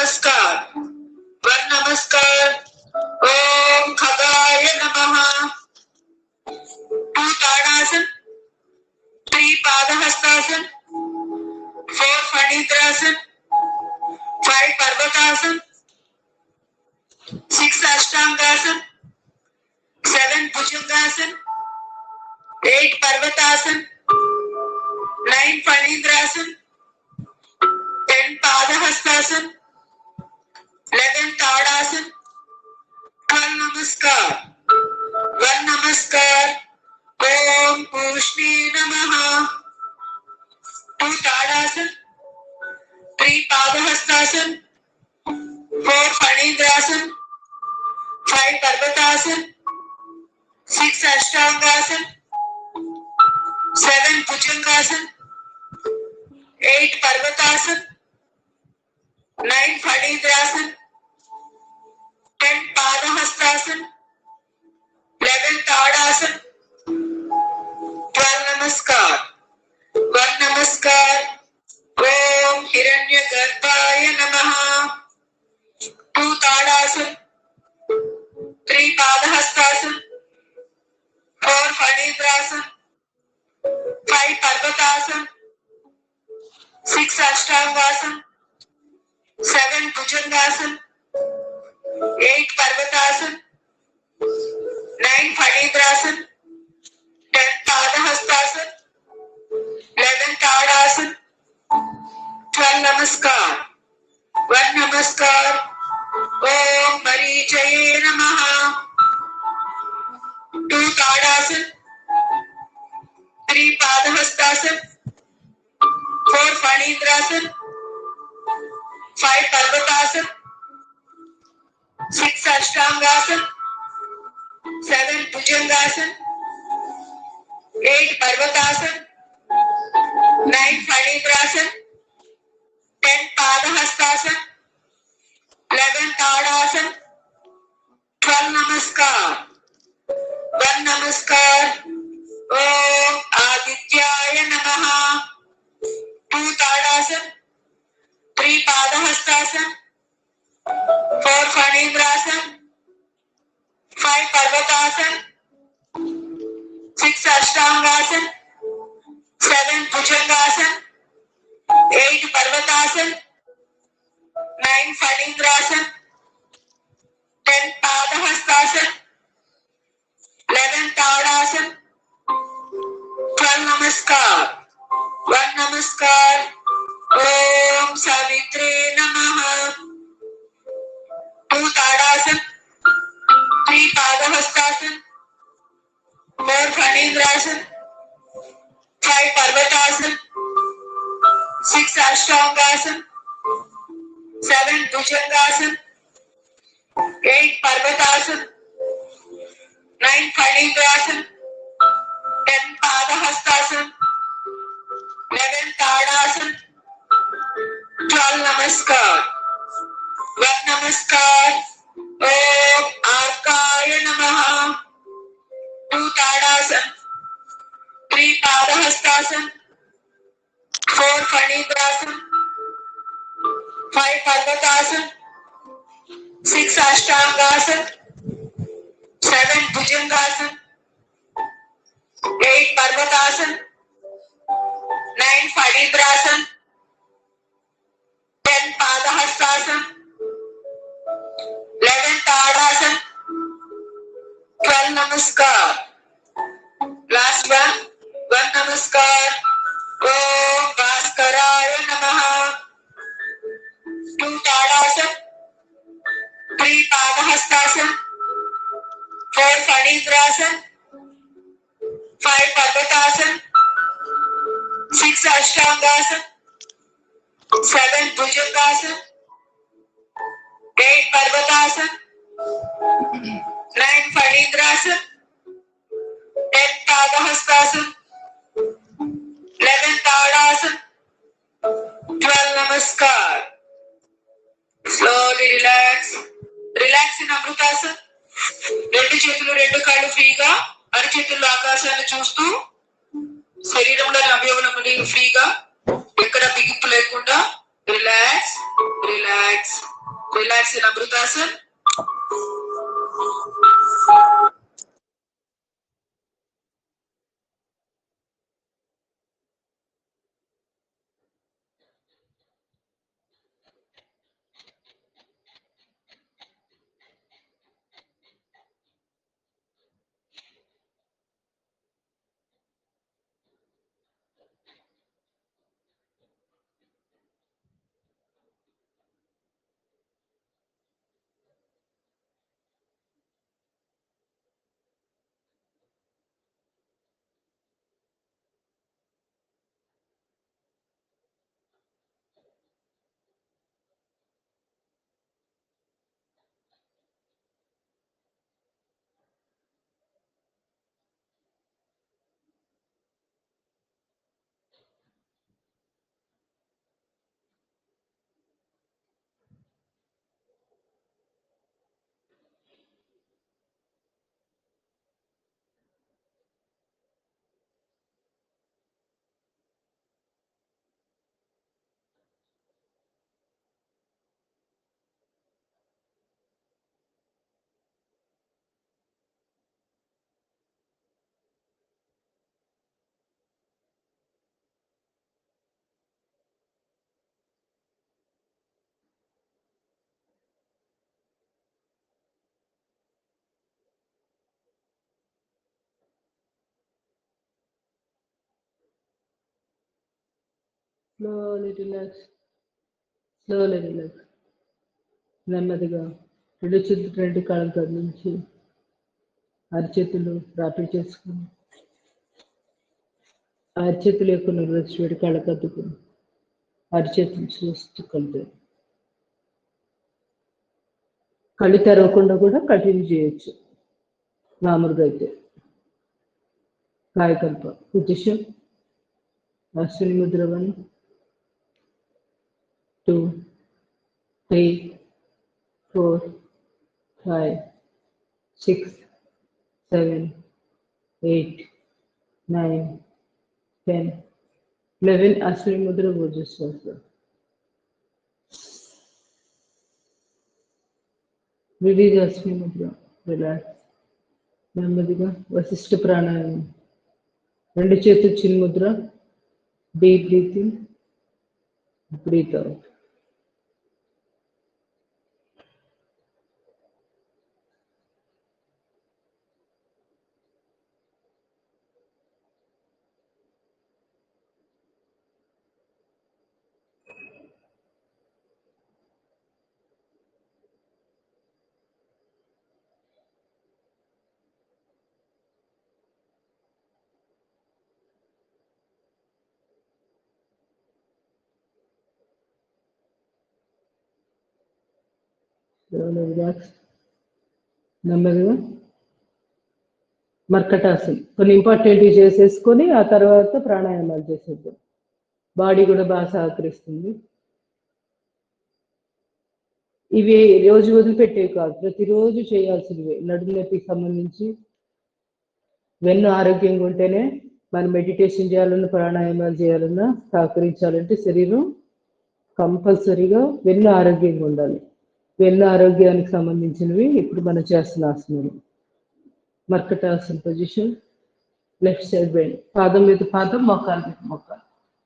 नमस्कार वन नमस्कार ओम खगाय नमः टू ताड़ासन थ्री पादहस्तासन फोर फणीन्द्रासन फाइव पर्वतासन सिक्स अष्टांगासन सेवन भुजंगासन एट पर्वतासन नाइन फणीन्द्रासन टेन पादहस्तासन इलेवन ताड़ासन ट्वेल्व नमस्कार वन नमस्कार ओम पूष्णे नमः टू ताड़ासन थ्री पादहस्तासन फोर फणीन्द्रासन फाइव पर्वतासन सिक्स अष्टांगासन सेवन भुजंगासन एट पर्वतासन नाइन फणीन्द्रासन टेन पादहस्तासन इलेवन ताड़ासन ट्वेल्व नमस्कार वन नमस्कार ओम हिरण्य गर्भाय नमः टू ताड़ासन थ्री पादहस्तासन फोर फणीन्द्रासन फाइव पर्वतासन सिक्स अष्टांगासन सेवन भुजंगासन एट पर्वतासन नाइन फणीन्द्रासन टेन पादहस्तासन इलेवन ताड़ासन ट्वेल्व नमस्कार वन नमस्कार ओम मरीचये नमः टू ताड़ासन थ्री पादहस्तासन फोर फणीन्द्रासन फाइव पर्वतासन सिक्स अष्टांगासन सेवन भुजंगासन एट पर्वतासन नाइन फणीन्द्रासन टेन पादहस्तासन इलेवन ताड़ासन ट्वेल्व नमस्कार वन नमस्कार ओम आदित्याय नमः टू ताड़ासन थ्री पादहस्तासन फोर फणीन्द्रासन फाइव पर्वतासन सिक्स अष्टांगासन सेवन भुजंगासन एट पर्वतासन नाइन फणीन्द्रासन टेन पादहस्तासन इलेवन ताड़ासन ट्वेल्व नमस्कार वन नमस्कार ओम सावित्रे नमः टू ताड़ासन थ्री पादहस्तासन फोर फणीन्द्रासन फाइव पर्वतासन सिक्स अष्टांगासन सेवन भुजंगासन एट पर्वतासन नाइन फणीन्द्रासन टेन पादहस्तासन इलेवन ताड़ासन ट्वेल्व नमस्कार वन नमस्कार ओम आर्काय नमः टू ताड़ासन थ्री पादहस्तासन फोर फणीन्द्रासन फाइव पर्वतासन सिक्स अष्टांगासन सेवन भुजंगासन एट पर्वतासन नाइन फणीन्द्रासन टेन पादहस्तासन इलेवन ताड़ासन ट्वेल्व नमस्कार लास्ट वन वन नमस्कार ओम भास्कराय नमः टू ताड़ासन थ्री पादहस्तासन फोर फणीन्द्रासन फाइव पर्वतासन सिक्स अष्टांगासन सेवन भुजंगासन एट पर्वतासन नाइन फणीन्द्रासन टेन पादहस्तासन इलेवन ताड़ासन ट्वेल्व नमस्कार స్లోలీ రిలాక్స్ రిలాక్స్ ఇన్ అమృతాసన్ రెండు చేతులు రెండు కాళ్ళు ఫ్రీగా అరిచేతుల్లో ఆకాశాన్ని చూస్తూ శరీరంలోని అవయవులను ఫ్రీగా ఎక్కడ బిగింపు లేకుండా రిలాక్స్ రిలాక్స్ రిలాక్స్ ఇన్ అమృతాసన్ స్లోలీ రిలాక్స్ స్లోలీ రిలాక్స్ నెమ్మదిగా రెండు చేతులు రెండు కాళ్ళ కాడ నుంచి అరిచేతులు రాపిడి చేసుకుని అరిచేతులు ఎక్కువ నవ్వచ్చు వేడి కాళ్ళ కద్దుకుని అరిచేతులు చూస్తూ కలిపి కళ్ళు తెరవకుండా కూడా కంటిన్యూ చేయొచ్చు మామూలుగా అయితే కాయకల్ప పొజిషన్ అశ్విని ముద్ర one two three four five six seven eight nine ten eleven అశ్విని ముద్ర భోజశ్వాస రిలీజ్ అశ్విని ముద్ర రిలాక్స్ నెమ్మదిగా వశిష్ఠ ప్రాణాయామం రెండు చేతులు చిన్ముద్ర deep breathing breath out relax నెమ్మదిగా మర్కటాసన్ కొన్ని ఇంపార్టెంట్ చేసేసుకొని ఆ తర్వాత ప్రాణాయామాలు చేసేద్దాం బాడీ కూడా బాగా సహకరిస్తుంది ఇవి రోజు వదిలిపెట్టేవి కాదు ప్రతిరోజు చేయాల్సినవి నడుము నొప్పికి సంబంధించి వెన్ను ఆరోగ్యంగా ఉంటేనే మనం మెడిటేషన్ చేయాలన్నా ప్రాణాయామాలు చేయాలన్నా సహకరించాలంటే శరీరం కంపల్సరీగా వెన్ను ఆరోగ్యంగా ఉండాలి వెన్ను ఆరోగ్యానికి సంబంధించినవి ఇప్పుడు మనం చేస్తున్న ఆసనాలు మర్కటాసన పొజిషన్ లెఫ్ట్ సైడ్ బెండ్ పాదం మీద పాదం మోకాలు మీద మోకాలు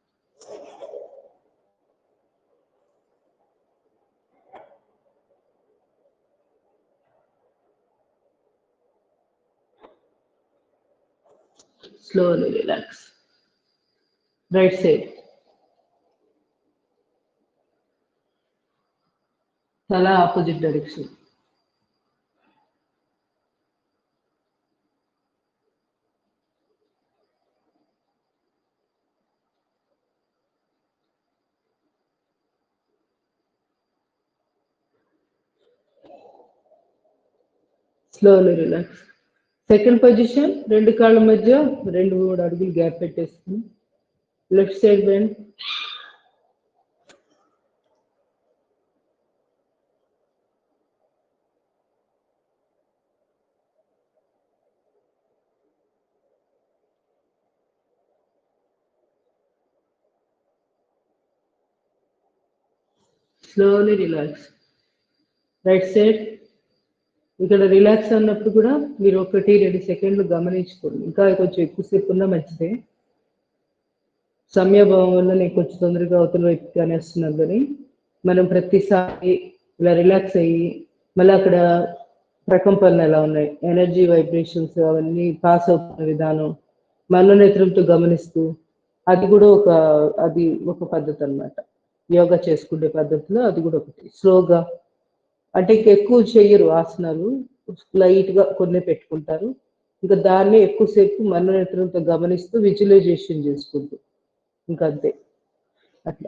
slowly relax. Right side. తల opposite direction slowly relax second position రెండు కాళ్ళ మధ్య రెండు మూడు అడుగులు గ్యాప్ పెట్టేసుకుని left side bend slowly relax right side ఇక్కడ రిలాక్స్ అన్నప్పుడు కూడా మీరు ఒకటి రెండు సెకండ్లు గమనించుకోండి ఇంకా కొంచెం ఎక్కువసేపు ఉన్నా మంచిదే సమయభావం వల్ల నేను కొంచెం తొందరగా అవతల వైపుకి అనేస్తున్నాను కానీ మనం ప్రతిసారి ఇలా రిలాక్స్ అయ్యి మళ్ళీ అక్కడ ప్రకంపనలు ఎలా ఉన్నాయి ఎనర్జీ వైబ్రేషన్స్ అవన్నీ పాస్ అవుతున్న విధానం మనోనేత్రంతో గమనిస్తూ అది కూడా ఒక అది ఒక పద్ధతి అన్నమాట యోగా చేసుకునే పద్ధతిలో అది కూడా ఒకటి స్లోగా అంటే ఇంక ఎక్కువ చెయ్యరు ఆసనాలు లైట్ గా కొన్ని పెట్టుకుంటారు ఇంకా దాన్ని ఎక్కువసేపు మనోనేత్రంతో గమనిస్తూ విజువలైజేషన్ చేసుకుంటూ ఇంకా అంతే అట్లా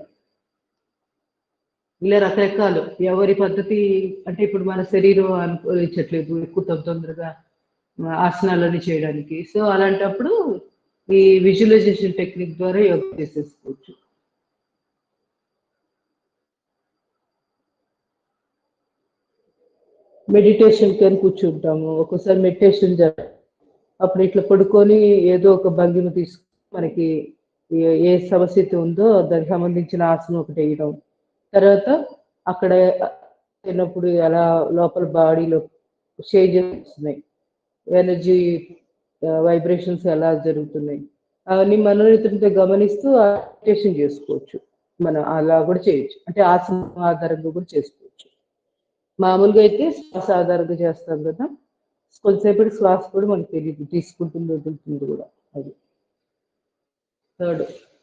ఇలా రకరకాలు ఎవరి పద్ధతి అంటే ఇప్పుడు మన శరీరం అనుకూలించట్లేదు ఎక్కువ తొందర తొందరగా ఆసనాలని చేయడానికి సో అలాంటప్పుడు ఈ విజువలైజేషన్ టెక్నిక్ ద్వారా యోగా చేసేసుకోవచ్చు మెడిటేషన్ అని కూర్చుంటాము ఒక్కోసారి మెడిటేషన్ జరగదు అప్పుడు ఇట్లా పడుకొని ఏదో ఒక భంగిమ తీసుకుని మనకి ఏ- ఏ సమస్యతో ఉందో దానికి సంబంధించిన ఆసనం ఒకటి వేయడం తర్వాత అక్కడ అయినప్పుడు ఎలా లోపల బాడీలో చేంజెస్ వస్తున్నాయి ఎనర్జీ వైబ్రేషన్స్ ఎలా జరుగుతున్నాయి అవన్నీ మనోనితంతో గమనిస్తూ మెడిటేషన్ చేసుకోవచ్చు మనం అలా కూడా చేయొచ్చు అంటే ఆసనం ఆధారంగా కూడా చేసుకోవచ్చు మామూలుగా అయితే శ్వాస ఆధారంగా చేస్తాం కదా కొంతసేపటి శ్వాస కూడా మనకు తెలియదు తీసుకుంటుంది వదులుతుంది కూడా అది third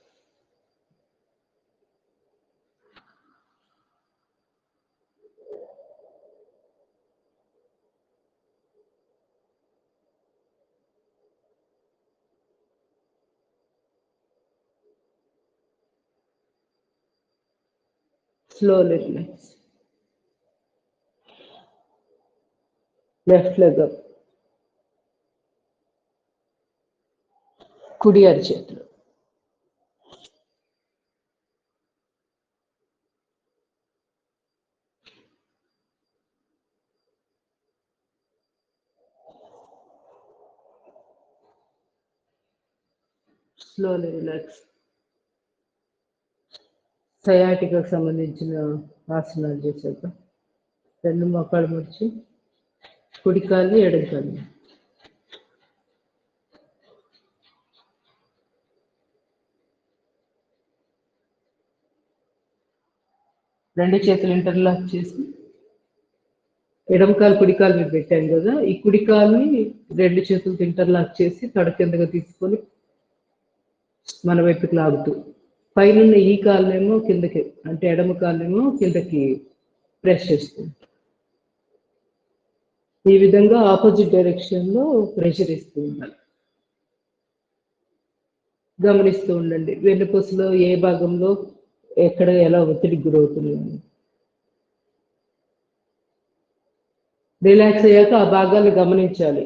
slowly relax. Left leg up కుడి అరిచేతులు స్లోలీ రిలాక్స్ సయాటికకు సంబంధించిన ఆసనాలు చేశాక రెండు మొక్కలు ముడిచి కుడి కాళ్ళు ఎడమ కాళ్ళు రెండు చేతులు ఇంటర్లాక్ చేసి ఎడమ కాలు కుడి కాలు మీద పెట్టాను కదా ఈ కుడి కాలుని రెండు చేతులతో ఇంటర్లాక్ చేసి తడ కిందగా తీసుకొని మన వైపుకి లాగుతూ పైన ఈ కాళ్ళేమో కిందకి అంటే ఎడమ కాళ్ళేమో కిందకి ప్రెస్ చేస్తుంది ఈ విధంగా ఆపోజిట్ డైరెక్షన్ లో ప్రెషర్ ఇస్తూ ఉండాలి గమనిస్తూ ఉండండి వెన్నుపూసలో ఏ భాగంలో ఎక్కడ ఎలా ఒత్తిడికి గురవుతుంది అని. రిలాక్స్ అయ్యాక ఆ భాగాన్ని గమనించాలి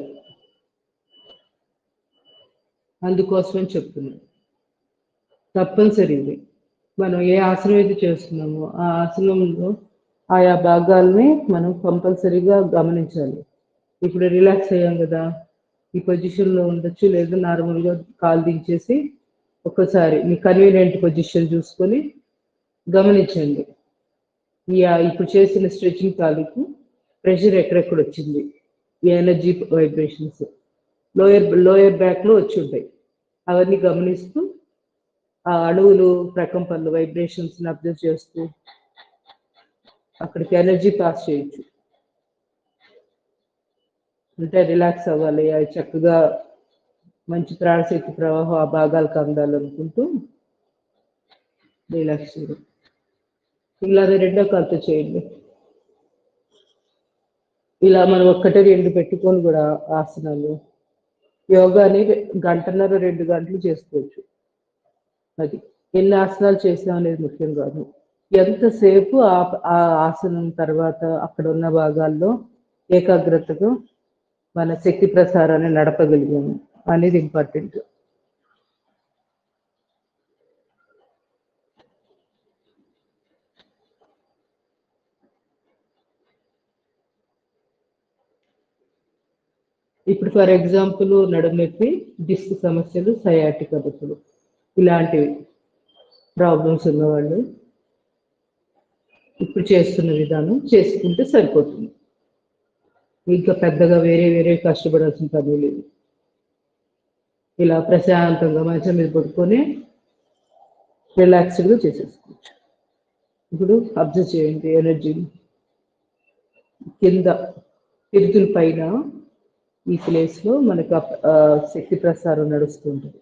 అందుకోసమని చెప్తున్నాను తప్పనిసరి ఇది మనం ఏ ఆసనం అయితే చేస్తున్నామో ఆ ఆసనంలో ఆయా భాగాల్ని మనం కంపల్సరీగా గమనించాలి ఇప్పుడు రిలాక్స్ అయ్యాం కదా ఈ పొజిషన్లో ఉండొచ్చు లేదా నార్మల్గా కాలు దించేసి ఒకసారి మీ కన్వీనియంట్ పొజిషన్ చూసుకొని గమనించండి ఈ ఆ ఇప్పుడు చేసిన స్ట్రెచింగ్ తాలూకు ప్రెషర్ ఎక్కడెక్కడ వచ్చింది ఈ ఎనర్జీ వైబ్రేషన్స్ లోయర్ లోయర్ బ్యాక్లో వచ్చి ఉంటాయి అవన్నీ గమనిస్తూ ఆ అణువులు ప్రకంపనలు వైబ్రేషన్స్ అబ్జర్వ్ చేస్తూ అక్కడికి ఎనర్జీ పాస్ చేయొచ్చు అంటే రిలాక్స్ అవ్వాలి అవి చక్కగా మంచి ప్రాణశక్తి ప్రవాహం ఆ భాగాలకు అందాలనుకుంటూ రిలాక్స్ చేయడం ఇలా అది రెండో కాలుతో చేయండి ఇలా మనం ఒక్కటే రెండు పెట్టుకొని కూడా ఆసనాలు యోగాని గంటన్నర రెండు గంటలు చేసుకోవచ్చు అది ఎన్ని ఆసనాలు చేసాం అనేది ముఖ్యం కాదు ఎంతసేపు ఆ ఆ ఆసనం తర్వాత అక్కడ ఉన్న భాగాల్లో ఏకాగ్రతగా మన శక్తి ప్రసారాన్ని నడపగలిగాము అనేది ఇంపార్టెంట్ ఇప్పుడు ఫర్ ఎగ్జాంపుల్ నడుము నొప్పి డిస్క్ సమస్యలు సయాటిక్ నొప్పులు ఇలాంటివి ప్రాబ్లమ్స్ ఉన్నవాళ్ళు ఇప్పుడు చేస్తున్న విధానం చేసుకుంటే సరిపోతుంది ఇంకా పెద్దగా వేరే వేరే కష్టపడాల్సిన పని లేదు ఇలా ప్రశాంతంగా మంచం మీద పడుకొని రిలాక్స్డ్గా చేసేసుకోవచ్చు ఇప్పుడు అబ్జర్వ్ చేయండి ఎనర్జీని కింద పిరుతుల పైన ఈ ప్లేస్లో మనకు ఆ- ఆ శక్తి ప్రసారం నడుస్తుంటుంది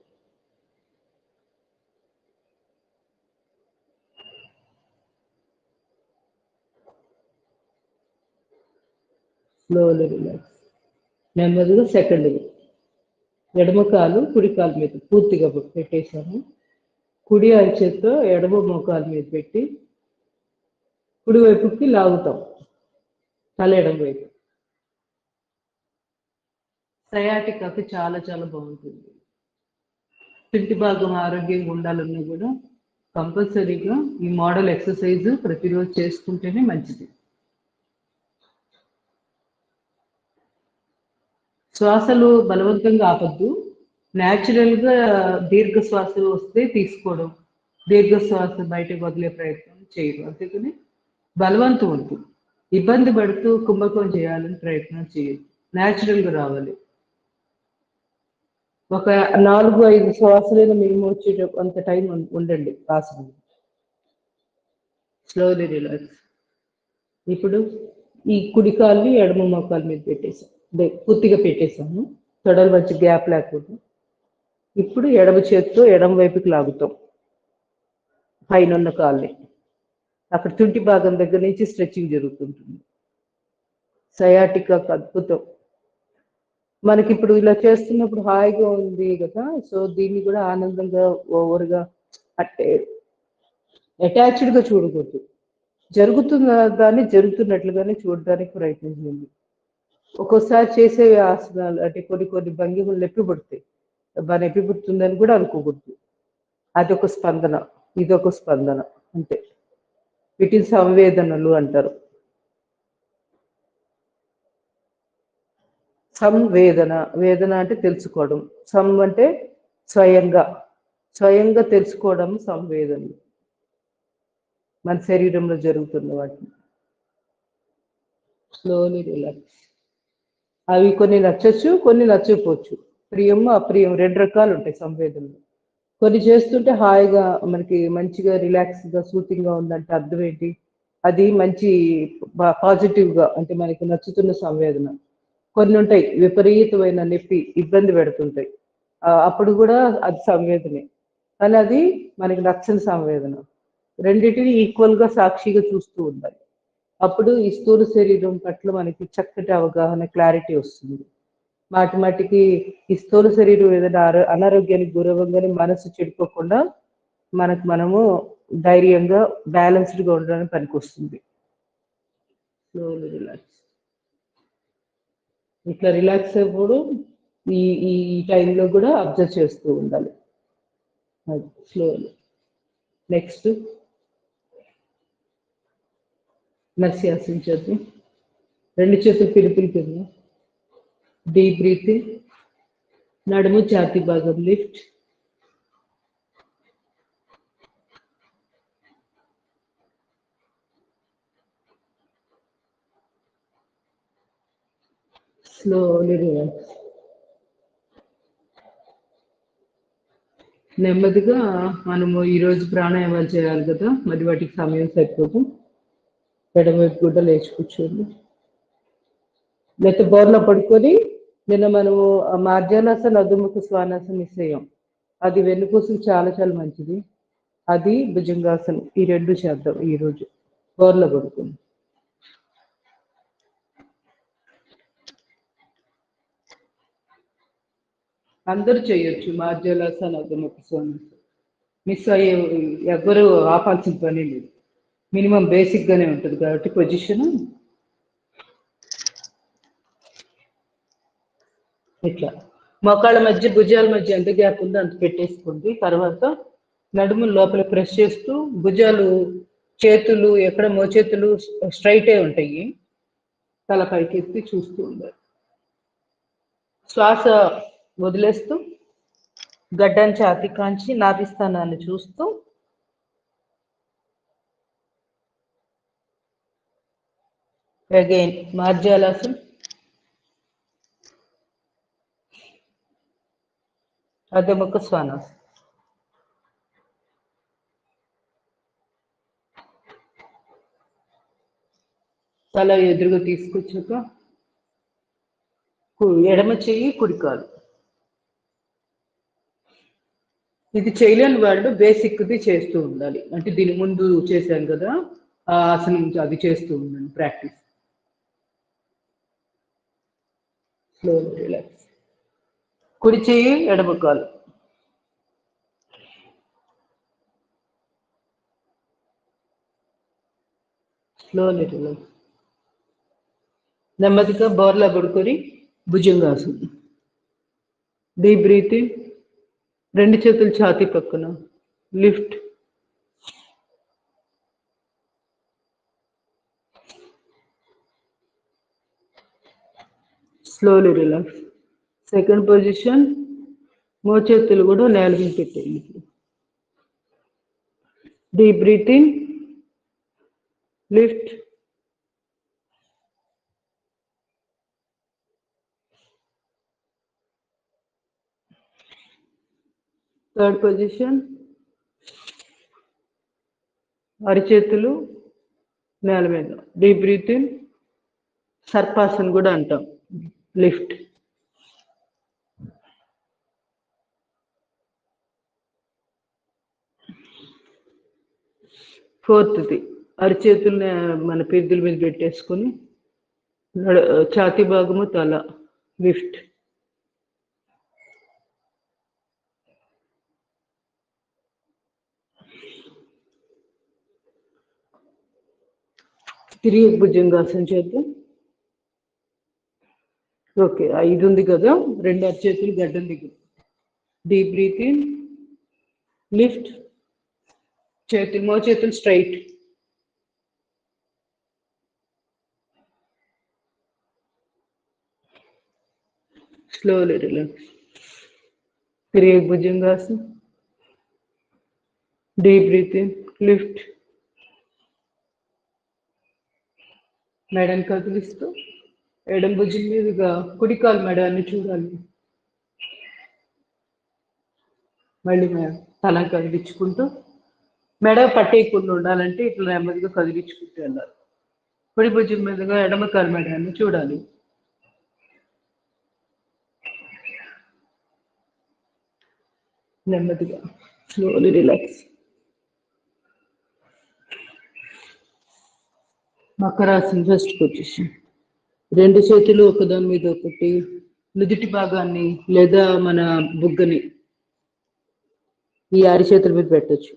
స్లోలీ రిలాక్స్ నెమ్మదిగా సెకండ్ ఎడమ కాలు కుడి కాలు మీద పూర్తిగా పెట్టేశాను కుడి అరిచేత్తో ఎడమ మోకాలు మీద పెట్టి కుడి వైపుకి లాగుతాం తల ఎడమ వైపు సయాటికాకి చాలా చాలా బాగుంటుంది పింటి భాగం ఆరోగ్యంగా ఉండాలన్నా కూడా కంపల్సరీగా ఈ మోడల్ ఎక్సర్సైజ్ ప్రతిరోజు చేసుకుంటేనే మంచిది శ్వాసలు బలవంతంగా ఆపద్దు న్యాచురల్ గా దీర్ఘ శ్వాసలు వస్తే తీసుకోవడం దీర్ఘ శ్వాస బయటకు వదిలే ప్రయత్నం చేయడం అందుకని బలవంతం వద్దు ఇబ్బంది పడుతూ కుంభకం చేయాలని ప్రయత్నం చేయదు న్యాచురల్ గా రావాలి ఒక నాలుగు ఐదు శ్వాసలైన మినిమం వచ్చేట అంత టైం ఉండండి ఆసనం స్లోలీ రిలాక్స్ ఇప్పుడు ఈ కుడి కాల్ని ఎడమ మోకాల మీద పెట్టేసాం అదే పూర్తిగా పెట్టేసాము తొడల మధ్య గ్యాప్ లేకుండా ఇప్పుడు ఎడమ చేతితో ఎడమ వైపుకి లాగుతాం పైన ఉన్న కాల్ని అక్కడ తుంటి భాగం దగ్గర నుంచి స్ట్రెచ్చింగ్ జరుగుతుంటుంది సయాటికా అద్భుతం మనకి ఇప్పుడు ఇలా చేస్తున్నప్పుడు హాయిగా ఉంది కదా సో దీన్ని కూడా ఆనందంగా ఓవర్గా అంటే అటాచ్డ్ గా చూడకూడదు జరుగుతున్న దాన్ని జరుగుతున్నట్లుగానే చూడడానికి ప్రయత్నించండి ఒక్కోసారి చేసే ఆసనాలు అంటే కొన్ని కొన్ని భంగిమలు నొప్పి పడతాయి బాగా నొప్పి పుడుతుందని కూడా అనుకోకూడదు అదొక స్పందన ఇదొక స్పందన అంతే వీటిని సంవేదనలు అంటారు సంవేదన వేదన అంటే తెలుసుకోవడం సం అంటే స్వయంగా స్వయంగా తెలుసుకోవడం సంవేదనలు మన శరీరంలో జరుగుతున్న వాటిని స్లోలీ రిలాక్స్ అవి కొన్ని నచ్చచ్చు కొన్ని నచ్చకపోవచ్చు ప్రియం అప్రియం రెండు రకాలు ఉంటాయి సంవేదనలు కొన్ని చేస్తుంటే హాయిగా మనకి మంచిగా రిలాక్స్ గా సూతింగ్ గా ఉందంటే అర్థం ఏంటి అది మంచి పాజిటివ్ గా అంటే మనకి నచ్చుతున్న సంవేదన కొన్ని ఉంటాయి విపరీతమైన నొప్పి ఇబ్బంది పెడుతుంటాయి ఆ, అప్పుడు కూడా అది సంవేదనే కానీ అది మనకి నచ్చని సంవేదన రెండింటిని ఈక్వల్ గా సాక్షిగా చూస్తూ ఉండాలి అప్పుడు ఈ స్థూల శరీరం పట్ల మనకి చక్కటి అవగాహన క్లారిటీ వస్తుంది మాటి మాటికి ఈ స్థూల శరీరం ఏదైనా ఆరో- అనారోగ్యానికి గురవ్వగానే మనసు చెడిపోకుండా మనకు మనము ధైర్యంగా బ్యాలెన్స్డ్ గా ఉండడానికి పనికొస్తుంది స్లోలీ రిలాక్స్ ఇట్లా రిలాక్స్ అయిపోవడం ఈ ఈ టైంలో కూడా అబ్జర్వ్ చేస్తూ ఉండాలి అది స్లోలీ నెక్స్ట్ నర్సి ఆశించద్దు రెండు చేతులు పిలుపులు కింద డీప్ బ్రీతింగ్ నడుము ఛాతీ భాగం లిఫ్ట్ స్లోలీ రిలాక్స్ నెమ్మదిగా మనము ఈరోజు ప్రాణాయామాలు చేయాలి కదా మరి వాటికి సమయం సరిపోదు ఎడమవైపు కూడా లేచి కూర్చోండి లేకపోతే బోర్లో పడుకొని నిన్న మనము ఆ మార్జానాసన అదుముఖ శ్వానాసన మిస్ అయ్యాం అది వెన్నుపూసకు చాలా చాలా మంచిది అది భుజంగాసనం ఈ రెండు చేద్దాం ఈ రోజు బోర్లో పడుకొని అందరూ చేయొచ్చు మార్జాలాసన అదుముఖ శ్వానాసన మిస్ అయ్యే ఎవ్వరూ ఆపాల్సిన పని లేదు మినిమం బేసిక్ గానే ఉంటుంది కాబట్టి పొజిషన్ ఇట్లా మోకాళ్ళ మధ్య భుజాల మధ్య ఎంత గ్యాప్ ఉందో అంత పెట్టేసుకోండి తర్వాత నడుము లోపల ప్రెస్ చేస్తూ భుజాలు చేతులు ఎక్కడ మోచేతులు స్ట్రైటే ఉంటాయి తల పైకి ఎత్తి చూస్తూ ఉండాలి శ్వాస వదిలేస్తూ గడ్డం ఛాతి కాంచి నాభి స్థానాన్ని చూస్తూ అగైన్ మార్జాలాసన్ అధముఖ శ్వానాసన్ తల ఎదురుగా తీసుకొచ్చాక కు- ఎడమ చెయ్యి కుడికాలు ఇది చేయలేని వాళ్ళు బేసిక్ది చేస్తూ ఉండాలి అంటే దీని ముందు చేశాం కదా ఆ ఆసనం అది చేస్తూ ఉండండి ప్రాక్టీస్ స్లో రిలాక్స్ కుడి చెయ్యి ఎడమ కాలు స్లోలీ రిలాక్స్ నెమ్మదిగా బోర్లా పడుకొని భుజంగాసనం డీప్ బ్రీతింగ్ రెండు చేతులు ఛాతీ పక్కన lift slowly relax second position మో చేతులు కూడా నేల మీద పెట్టేయండి deep breathing lift third position అరిచేతులు నేల మీద డీప్ బ్రీతింగ్ సర్పాసన్ కూడా అంటాం లిఫ్ట్ ఫోర్త్ది అరిచేతుల్ని మన పెద్దల మీద పెట్టేసుకొని నడ- ఛాతీ భాగము తల లిఫ్ట్ తిరిగి భుజంగాసనం చేద్దాం ఓకే ఐదు ఉంది కదా రెండు అరచేతులు గడ్డం దగ్గర డీప్ బ్రీతింగ్ లిఫ్ట్ చేతులు మో చేతులు స్ట్రైట్ స్లోలీ రిలాక్స్ తిరిగి భుజంగాసనం డీప్ బ్రీతింగ్ లిఫ్ట్ మెడని కదిలిస్తూ ఎడం భుజం మీదుగా కుడికాలు మెడని చూడాలి మళ్ళీ మే- తల కదిలించుకుంటూ మెడ పట్టేయకుండా ఉండాలంటే ఇట్లా నెమ్మదిగా కదిలించుకుంటూ వెళ్ళాలి కుడి భుజం మీదుగా ఎడమ కాలు మెడని చూడాలి నెమ్మదిగా స్లోలీ రిలాక్స్ మకరాసన ఫస్ట్ పొజిషన్ రెండు చేతులు ఒకదాని మీద ఒకటి నుదుటి భాగాన్ని లేదా మన బుగ్గని ఈ ఆరి చేతుల మీద పెట్టచ్చు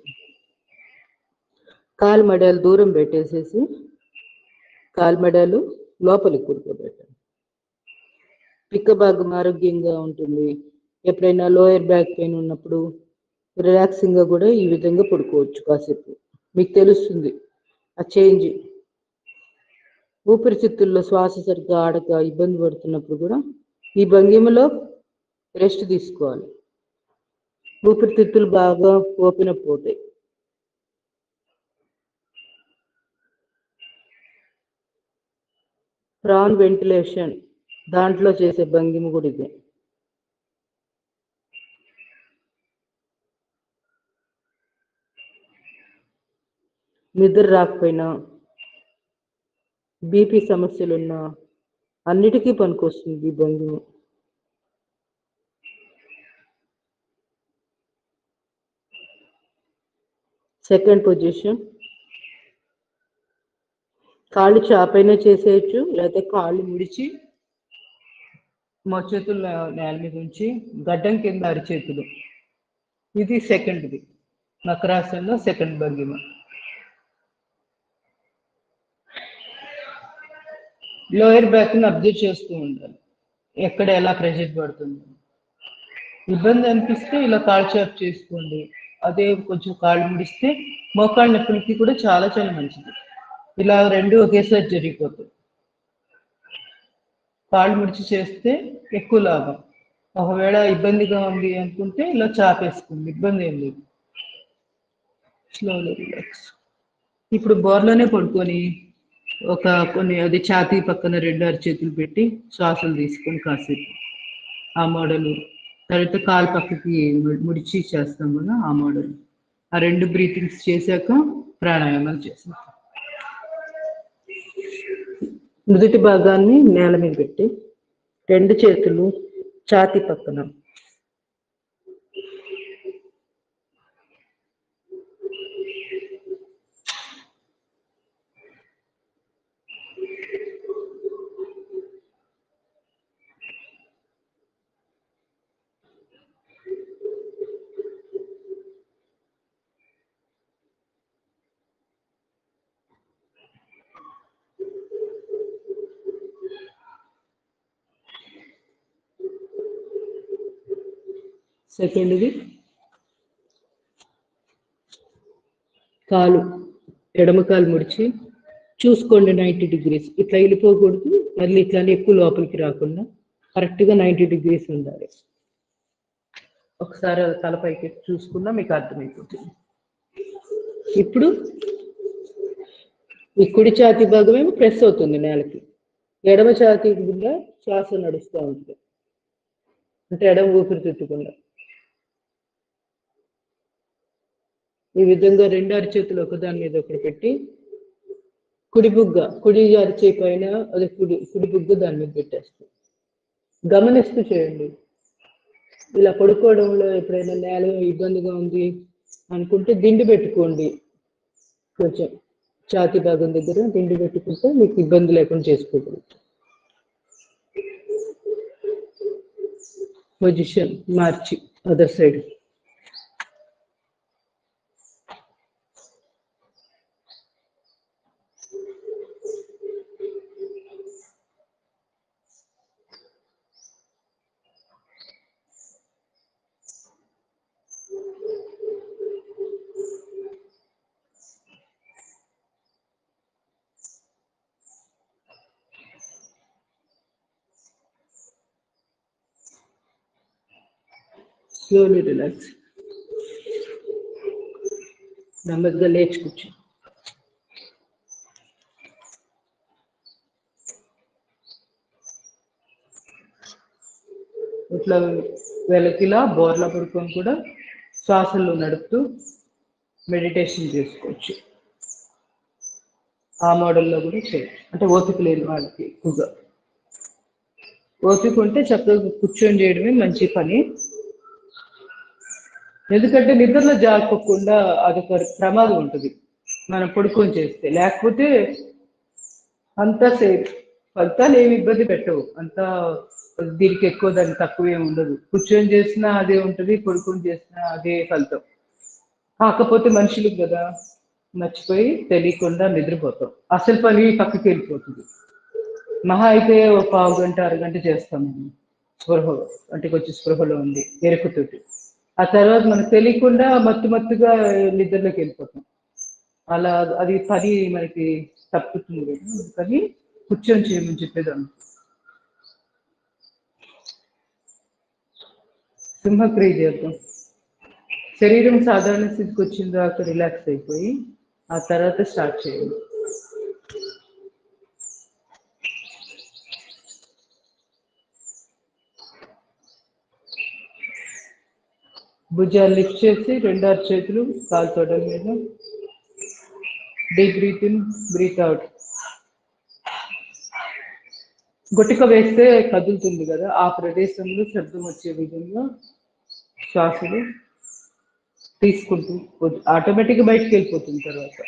కాలు మడాలు దూరం పెట్టేసేసి కాలు మడాలు లోపలికి కూడుకోబెట్టాలి పిక్క భాగం ఆరోగ్యంగా ఉంటుంది ఎప్పుడైనా లోయర్ బ్యాక్ పెయిన్ ఉన్నప్పుడు రిలాక్సింగ్ గా కూడా ఈ విధంగా పడుకోవచ్చు కాసేపు మీకు తెలుస్తుంది ఆ చేంజ్ ఊపిరితిత్తుల్లో శ్వాస సరిగ్గా ఆడక ఇబ్బంది పడుతున్నప్పుడు కూడా ఈ భంగిమలో రెస్ట్ తీసుకోవాలి ఊపిరితిత్తులు బాగా ఓపెన్ అప్ అవుతాయి ప్రాన్ వెంటిలేషన్ దాంట్లో చేసే భంగిమ కూడా ఇదే నిద్ర రాకపోయినా బీపీ సమస్యలున్నా అన్నిటికీ పనికొస్తుంది ఈ భంగిమ సెకండ్ పొజిషన్ కాళ్ళు చాపైనా చేసేయచ్చు లేకపోతే కాళ్ళు ముడిచి మొచ్చేతులు నే- నేల మీద ఉంచి గడ్డం కింద అరిచేతులు ఇది సెకండ్ది మకరాసంలో సెకండ్ భంగిమ లోయర్ బ్యాక్ ని అబ్జర్వ్ చేస్తూ ఉండాలి ఎక్కడ ఎలా ప్రెషర్ పడుతుంది ఇబ్బంది అనిపిస్తే ఇలా కాళ్ళు చాప్ చేసుకోండి అదే కొంచెం కాళ్ళు ముడిస్తే మోకాళ్ళ నొప్పులకి కూడా చాలా చాలా మంచిది ఇలా రెండు ఒకేసారి జరిగిపోతాయి కాళ్ళు ముడిచి చేస్తే ఎక్కువ లాభం ఒకవేళ ఇబ్బందిగా ఉంది అనుకుంటే ఇలా చాపేసుకోండి ఇబ్బంది ఏం లేదు స్లోలీ రిలాక్స్ ఇప్పుడు బోర్లోనే పడుకొని ఒక కొన్ని అది ఛాతీ పక్కన రెండు అరచేతులు పెట్టి శ్వాసలు తీసుకొని కాసేపు ఆ మోడల్ తర్వాత కాలు పక్కకి ము- ముడిచి చేస్తాం కదా ఆ మోడల్ ఆ రెండు బ్రీతింగ్స్ చేశాక ప్రాణాయామాలు చేస్తాం నుదుటి భాగాన్ని నేల మీద పెట్టి రెండు చేతులు ఛాతీ పక్కన సెకండ్ది కాలు ఎడమ కాలు ముడిచి చూసుకోండి నైంటీ డిగ్రీస్ ఇట్లా వెళ్ళిపోకూడదు మళ్ళీ ఇట్లానే ఎక్కువ లోపలికి రాకుండా కరెక్ట్గా నైంటీ డిగ్రీస్ ఉండాలి ఒకసారి తల పైకి చూసుకున్నా మీకు అర్థమైపోతుంది ఇప్పుడు ఈ కుడి ఛాతీ భాగమేమో ప్రెస్ అవుతుంది నేలకి ఎడమ ఛాతీ గుండా శ్వాస నడుస్తూ ఉంటుంది అంటే ఎడమ ఊపిరి తిట్టకుండా ఈ విధంగా రెండు అరిచేతులు ఒకదాని మీద ఒకటి పెట్టి కుడి బుగ్గ కుడి అరిచే పైన అదే కుడి కుడి బుగ్గ దాని మీద పెట్టేస్తాం గమనిస్తూ చేయండి ఇలా పడుకోవడంలో ఎప్పుడైనా నేల ఇబ్బందిగా ఉంది అనుకుంటే దిండు పెట్టుకోండి కొంచెం ఛాతీ భాగం దగ్గర దిండు పెట్టుకుంటే మీకు ఇబ్బంది లేకుండా చేసుకోగలుగుతాం పొజిషన్ మార్చి అదర్ సైడ్ స్లోలీ రిలాక్స్ నెమ్మదిగా లేచి కూర్చో ఇట్లా వెలకిలా బోర్లా పడుకొని కూడా శ్వాసలు నడుపుతూ మెడిటేషన్ చేసుకోవచ్చు ఆ మోడల్లో కూడా చేయొచ్చు అంటే ఓపిక లేని వాళ్ళకి ఎక్కువగా ఓపిక ఉంటే చక్కగా కూర్చొని చేయడమే మంచి పని ఎందుకంటే నిద్రలో జారుకోకుండా అదొక ప్రమాదం ఉంటుంది మనం పడుకొని చేస్తే లేకపోతే అంతా సేఫ్ ఫలితాలు ఏమి ఇబ్బంది పెట్టవు అంతా దీనికి ఎక్కువ దానికి తక్కువ ఏమి ఉండదు కూర్చొని చేసినా అదే ఉంటుంది పడుకొని చేసినా అదే ఫలితం కాకపోతే మనుషులకు కదా మర్చిపోయి తెలియకుండా నిద్రపోతాం అసలు పని పక్కకి వెళ్ళిపోతుంది మహా అయితే ఒక పావు గంట అరగంట చేస్తాం మనం స్పృహ అంటే కొంచెం స్పృహలో ఉంది ఎరుకుతోటి ఆ తర్వాత మనకు తెలియకుండా మత్తు మత్తుగా నిద్రలోకి వెళ్ళిపోతాం అలా అది పని మనకి తప్పుతుంది కదా అందుకని కూర్చొని చేయమని చెప్పేదాన్ని సింహక్రియ చేద్దాం శరీరం సాధారణ స్థితికి వచ్చిన దాకా రిలాక్స్ అయిపోయి ఆ తర్వాత స్టార్ట్ చేయండి భుజాలు లిఫ్ట్ చేసి రెండు చేతులు కాలు తొడల మీద deep breath in breath out గుటిక వేస్తే కదులుతుంది కదా ఆ ప్రదేశంలో శబ్దం వచ్చే విధంగా శ్వాసలు తీసుకుంటూ ఆటోమేటిక్గా బయటకు వెళ్ళిపోతుంది తర్వాత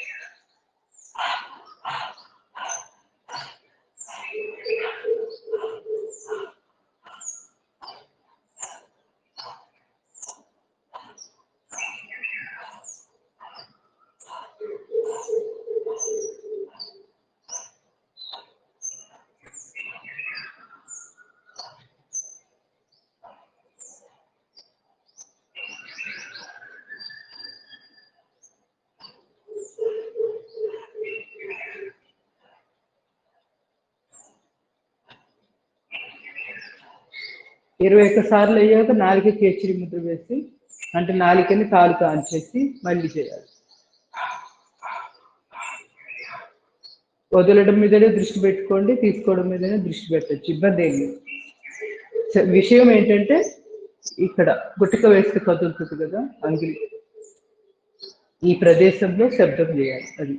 ఇరవై ఒక్క సార్లు అయ్యాక నాలుక కేచరి ముద్ర వేసి అంటే నాలుకని కాలు కాల్చేసి మళ్ళీ చేయాలి వదలడం మీదనే దృష్టి పెట్టుకోండి తీసుకోవడం మీదనే దృష్టి పెట్టచ్చు ఇబ్బంది ఏం లేదు స- విషయం ఏంటంటే ఇక్కడ గుట్టక వేస్తే కదులుతుంది కదా అంగిలి ఈ ప్రదేశంలో శబ్దం చేయాలి అది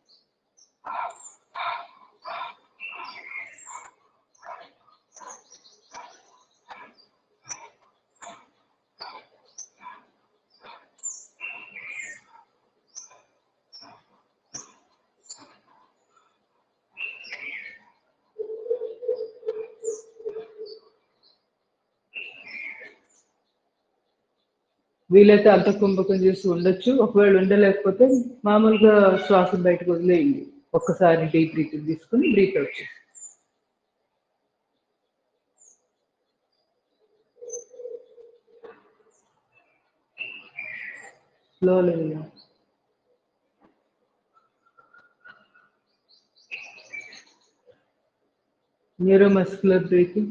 వీలైతే అంత కుంభకం చేసి ఉండొచ్చు ఒకవేళ ఉండలేకపోతే మామూలుగా శ్వాస బయటకు వదిలేయండి ఒక్కసారి డీప్ బ్రీతింగ్ తీసుకుని బ్రీత్ అవుట్ చేసి slowly neuromuscular breathing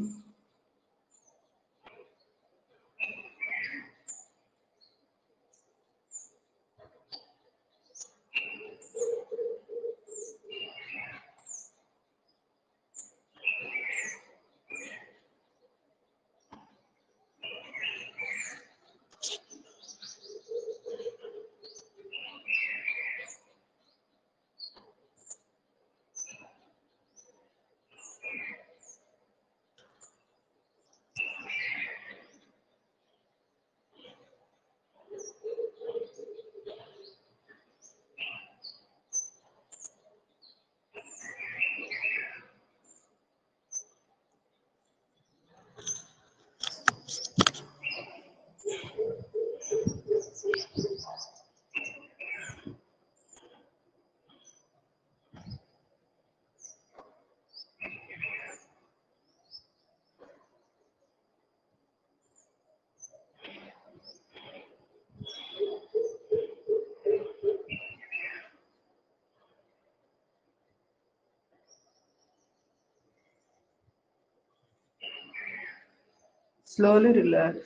slowly relax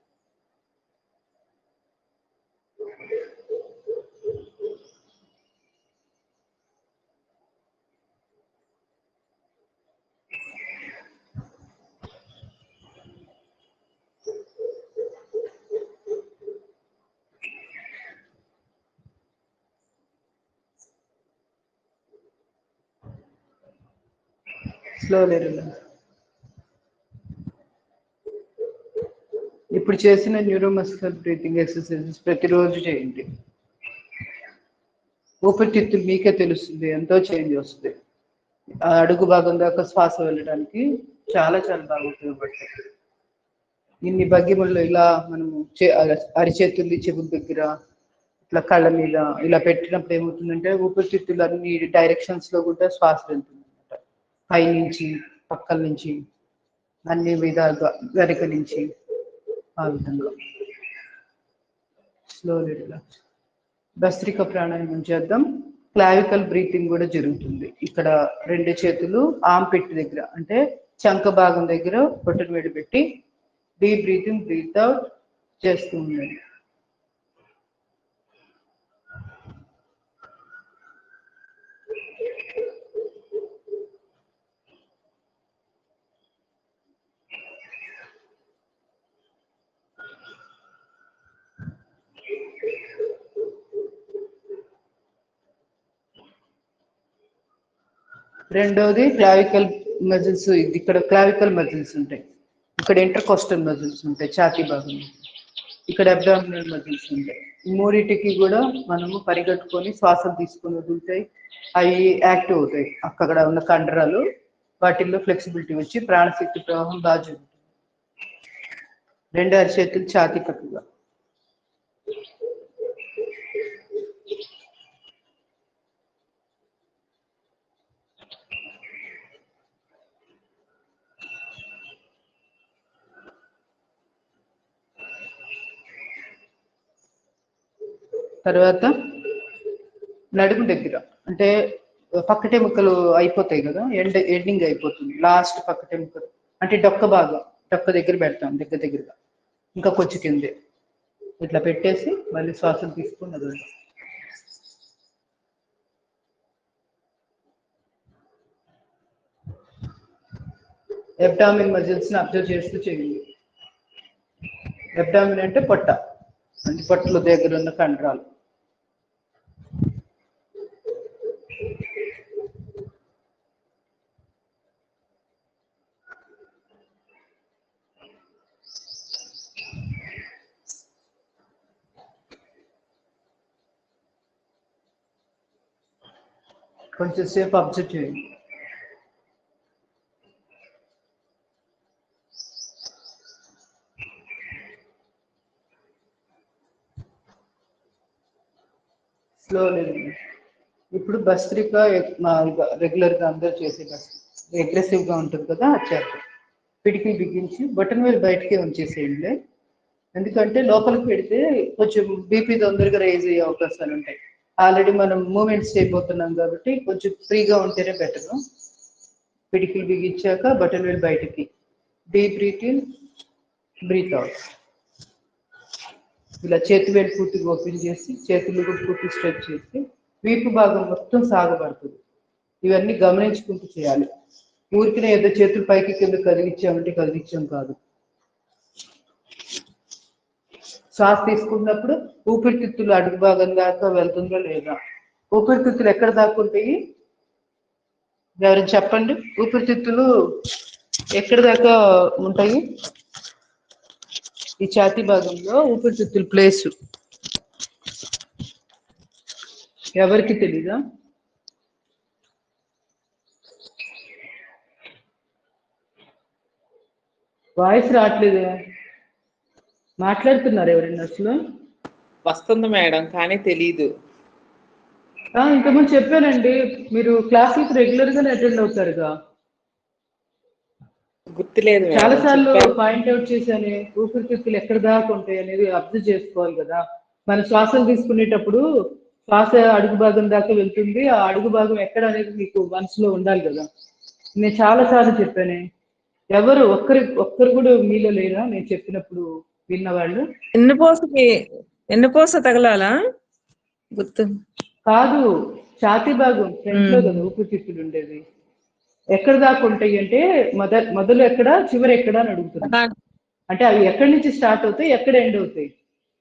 slowly relax ఇప్పుడు చేసిన న్యూరోమస్కల్ బ్రీతింగ్ ఎక్సర్సైజెస్ ప్రతిరోజు చేయండి ఊపిరితిత్తులు మీకే తెలుస్తుంది ఎంతో చేంజ్ వస్తుంది ఆ అడుగు భాగం దాకా శ్వాస వెళ్ళడానికి చాలా చాలా బాగా ఉపయోగపడతాయి ఇన్ని భంగిమల్లో ఇలా మనము చే- అరిచేతుల్ని చెవుల దగ్గర ఇట్లా కళ్ళ మీద ఇలా పెట్టినప్పుడు ఏమవుతుందంటే ఊపిరితిత్తులు అన్ని డైరెక్షన్స్ లో కూడా శ్వాస వెళ్తుంది అనమాట పైనుంచి పక్కల నుంచి అన్ని విధాలుగా వెనక నుంచి ఆ విధంగా స్లోలీ రిలాక్స్ భస్త్రిక ప్రాణాయామం చేద్దాం క్లావికల్ బ్రీతింగ్ కూడా జరుగుతుంది ఇక్కడ రెండు చేతులు ఆమ్ పెట్టి దగ్గర అంటే చంక భాగం దగ్గర బొట్టను వేడి పెట్టి డీప్ బ్రీతింగ్ బ్రీత్ అవుట్ చేస్తూ ఉండండి రెండోది క్లావికల్ మజిల్స్ ఇక్కడ క్లావికల్ మజిల్స్ ఉంటాయి ఇక్కడ ఇంటర్కోస్టల్ మజిల్స్ ఉంటాయి ఛాతీ భాగం ఇక్కడ అబ్డామినల్ మజిల్స్ ఉంటాయి ఈ మూడింటికి కూడా మనము పరిగెట్టుకొని శ్వాసలు తీసుకొని వదులుతాయి అవి యాక్టివ్ అవుతాయి అక్కడ ఉన్న కండరాలు వాటిల్లో ఫ్లెక్సిబిలిటీ వచ్చి ప్రాణశక్తి ప్రవాహం బాగా జరుగుతుంది రెండు అరిచేతులు ఛాతీ పక్కగా తర్వాత నడుము దగ్గర అంటే పక్కటెముకలు అయిపోతాయి కదా ఎండ్ ఎండింగ్ అయిపోతుంది లాస్ట్ పక్కటెముకలు అంటే డొక్క భాగం డొక్క దగ్గర పెడతాం దగ్గర దగ్గరగా ఇంకా కొంచెం కిందే ఇట్లా పెట్టేసి మళ్ళీ శ్వాసలు తీసుకుని వదలండి ఎబ్డామిన్ మజిల్స్ ని అబ్జర్వ్ చేస్తూ చేయండి ఎబ్డామిన్ అంటే పొట్ట అంటే పొట్టల దగ్గర ఉన్న కండరాలు కొంచెం సేపు అబ్జర్వ్ చేయండి స్లో ఇప్పుడు భస్త్రిక రెగ్యులర్ గా అందరూ చేసే భస్త్రిక అగ్రెసివ్ గా ఉంటుంది కదా అది చేద్దాం పిడికి బిగించి బటన్ వేలు బయటకే ఉంచేసేయండి ఎందుకంటే లోపలికి పెడితే కొంచెం బీపీ తొందరగా రైజ్ అయ్యే అవకాశాలు ఉంటాయి ఆల్రెడీ మనం మూమెంట్స్ చేయబోతున్నాం కాబట్టి కొంచెం ఫ్రీగా ఉంటేనే బెటర్ పిడికిలు బిగించాక బటన్ వేలు బయటకి deep breath in breath out ఇలా చేతి వేలు పూర్తిగా ఓపెన్ చేసి చేతులు కూడా పూర్తి స్ట్రెచ్ చేసి వీపు భాగం మొత్తం సాగబడుతుంది ఇవన్నీ గమనించుకుంటూ చేయాలి ఊరికినే ఏదో చేతులు పైకి కింద కదిలిచ్చామంటే కదిలిచ్చాం కాదు శ్వాస తీసుకున్నప్పుడు ఊపిరితిత్తులు అడుగు భాగం దాకా వెళ్తుందో లేదా ఊపిరితిత్తులు ఎక్కడ దాకా ఉంటాయి ఎవరైనా చెప్పండి ఊపిరితిత్తులు ఎక్కడ దాకా ఉంటాయి ఈ ఛాతీ భాగంలో ఊపిరితిత్తుల ప్లేస్ ఎవరికి తెలీదా వాయిస్ రావట్లేదే మాట్లాడుతున్నారు ఎవరైనా అసలు వస్తుంది మేడం కానీ తెలీదు ఆ, ఇంతకుముందు చెప్పానండి మీరు క్లాసులకు రెగ్యులర్ గానే అటెండ్ అవుతారుగా గుర్తులేదు మేడం. చాలా సార్లు చెప్పారు. పాయింట్ అవుట్ చేశాను ఊపిరితిత్తులు ఎక్కడ దాకా ఉంటాయి అనేది అబ్జర్వ్ చేసుకోవాలి కదా మన శ్వాసలు తీసుకునేటప్పుడు శ్వాస అడుగు భాగం దాకా వెళ్తుంది ఆ అడుగు భాగం ఎక్కడ అనేది మీకు మనసులో ఉండాలి కదా నేను చాలా సార్లు చెప్పానే ఎవరు ఒక్కరి ఒక్కరు కూడా మీలో లేరా నేను చెప్పినప్పుడు విన్నవాళ్ళు ఎన్నుపోసకి ఎన్నుపోస తగలాలా గుర్తు కాదు ఛాతీ భాగం ఫ్రంట్ లో మ్మ్. కదా ఊపిరితిత్తులు ఉండేది ఎక్కడ దాకా ఉంటాయి అంటే మొద మొదలు ఎక్కడ చివరి ఎక్కడ అని అడుగుతున్నా అంటే అవి ఎక్కడి నుంచి స్టార్ట్ అవుతాయి ఎక్కడ ఎండ్ అవుతాయి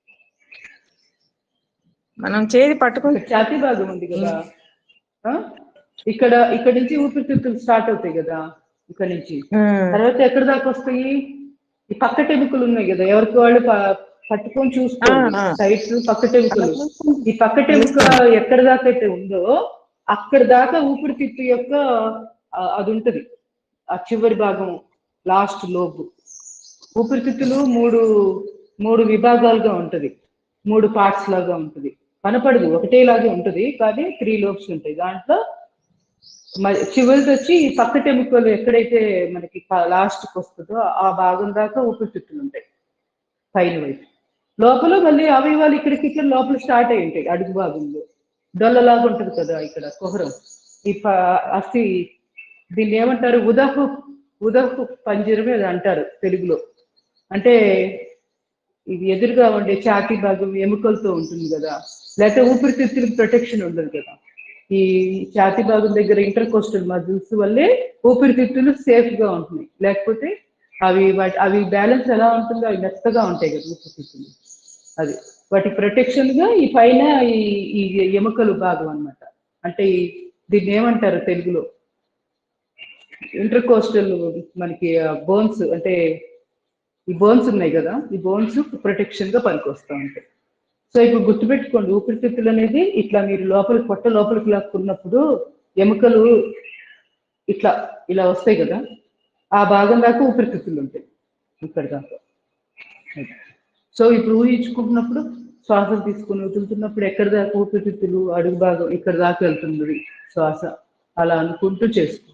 మనం చేతి పట్టుకుని ఇక్కడ ఛాతీ భాగం ఉంది కదా ఆ? ఇక్కడ ఇక్కడ నుంచి ఊపిరితిత్తులు స్టార్ట్ అవుతాయి కదా ఇక్కడ నుంచి ఉమ్, తర్వాత ఎక్కడ దాకా వస్తాయి ఈ పక్క టెముకలు ఉన్నాయి కదా ఎవరికి వాళ్ళు ప- పట్టుకొని చూసుకోండి ఆ, ఆ. సైడ్స్ పక్క టెముకలు ఈ పక్క టెముక ఎక్కడ దాకా అయితే ఉందో అక్కడ దాకా ఊపిరితిత్తు యొక్క ఆ, అది ఉంటది ఆ చివరి భాగం లాస్ట్ లోబు ఊపిరితిత్తులు మూడు మూడు విభాగాలుగా ఉంటది మూడు పార్ట్స్ లాగా ఉంటది కనపడదు ఒకటేలాగే ఉంటది కానీ త్రీ లోబ్స్ ఉంటాయి దాంట్లో మ- చివరిది వచ్చి ఈ పక్క టెముకలు ఎక్కడైతే మనకి లాస్ట్ కి వస్తుందో ఆ భాగం దాకా ఊపిరితిత్తులు ఉంటాయి పైన వైపు లోపల మళ్ళీ అవయవాలు ఇక్కడికి ఇక్కడ లోపల స్టార్ట్ అయి ఉంటాయి అడుగు భాగంలో డొల్లలాగా ఉంటుంది కదా ఇక్కడ కుహరం ఈ ప- అస్థి దీన్ని ఏమంటారు ఉదహు ఉదహు పంజరమే అది అంటారు తెలుగులో అంటే ఇది ఎదురుగా ఉండే ఛాతీ భాగం ఎముకలతో ఉంటుంది కదా లేకపోతే ఊపిరితిత్తులకు ప్రొటెక్షన్ ఉండదు కదా ఈ ఛాతీ భాగం దగ్గర ఇంటర్ కోస్టల్ మజిల్స్ వల్లే ఊపిరితిత్తులు సేఫ్ గా ఉంటున్నాయి లేకపోతే అవి వాటి అవి బ్యాలెన్స్ ఎలా ఉంటుందో అవి మెత్తగా ఉంటాయి కదా ఊపిరితిత్తులు అది వాటి ప్రొటెక్షన్ గా ఈ పైన ఈ ఈ ఎముకలు భాగం అన్నమాట అంటే ఈ దీన్ని ఏమంటారు తెలుగులో ఇంటర్ కోస్టల్ మనకి బోన్స్ అంటే ఈ బోన్స్ ఉన్నాయి కదా ఈ బోన్స్ ప్రొటెక్షన్ గా పనికొస్తా ఉంటాయి సో ఇప్పుడు గుర్తుపెట్టుకోండి ఊపిరితిత్తులు అనేది ఇట్లా మీరు లోపలికి పొట్ట లోపలికి లాక్కున్నప్పుడు ఎముకలు ఇట్లా ఇలా వస్తాయి కదా ఆ భాగం దాకా ఊపిరితిత్తులు ఉంటాయి ఇక్కడ దాకా సో ఇప్పుడు ఊహించుకుంటున్నప్పుడు శ్వాస తీసుకుని వదులుతున్నప్పుడు ఎక్కడ దాకా ఊపిరితిత్తులు అడుగు భాగం ఇక్కడ దాకా వెళ్తుంది శ్వాస అలా అనుకుంటూ చేసుకుంటుంది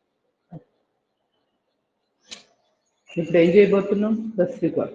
ఇప్పుడు ఏం చేయబోతున్నాం ఫస్ట్ రికార్డ్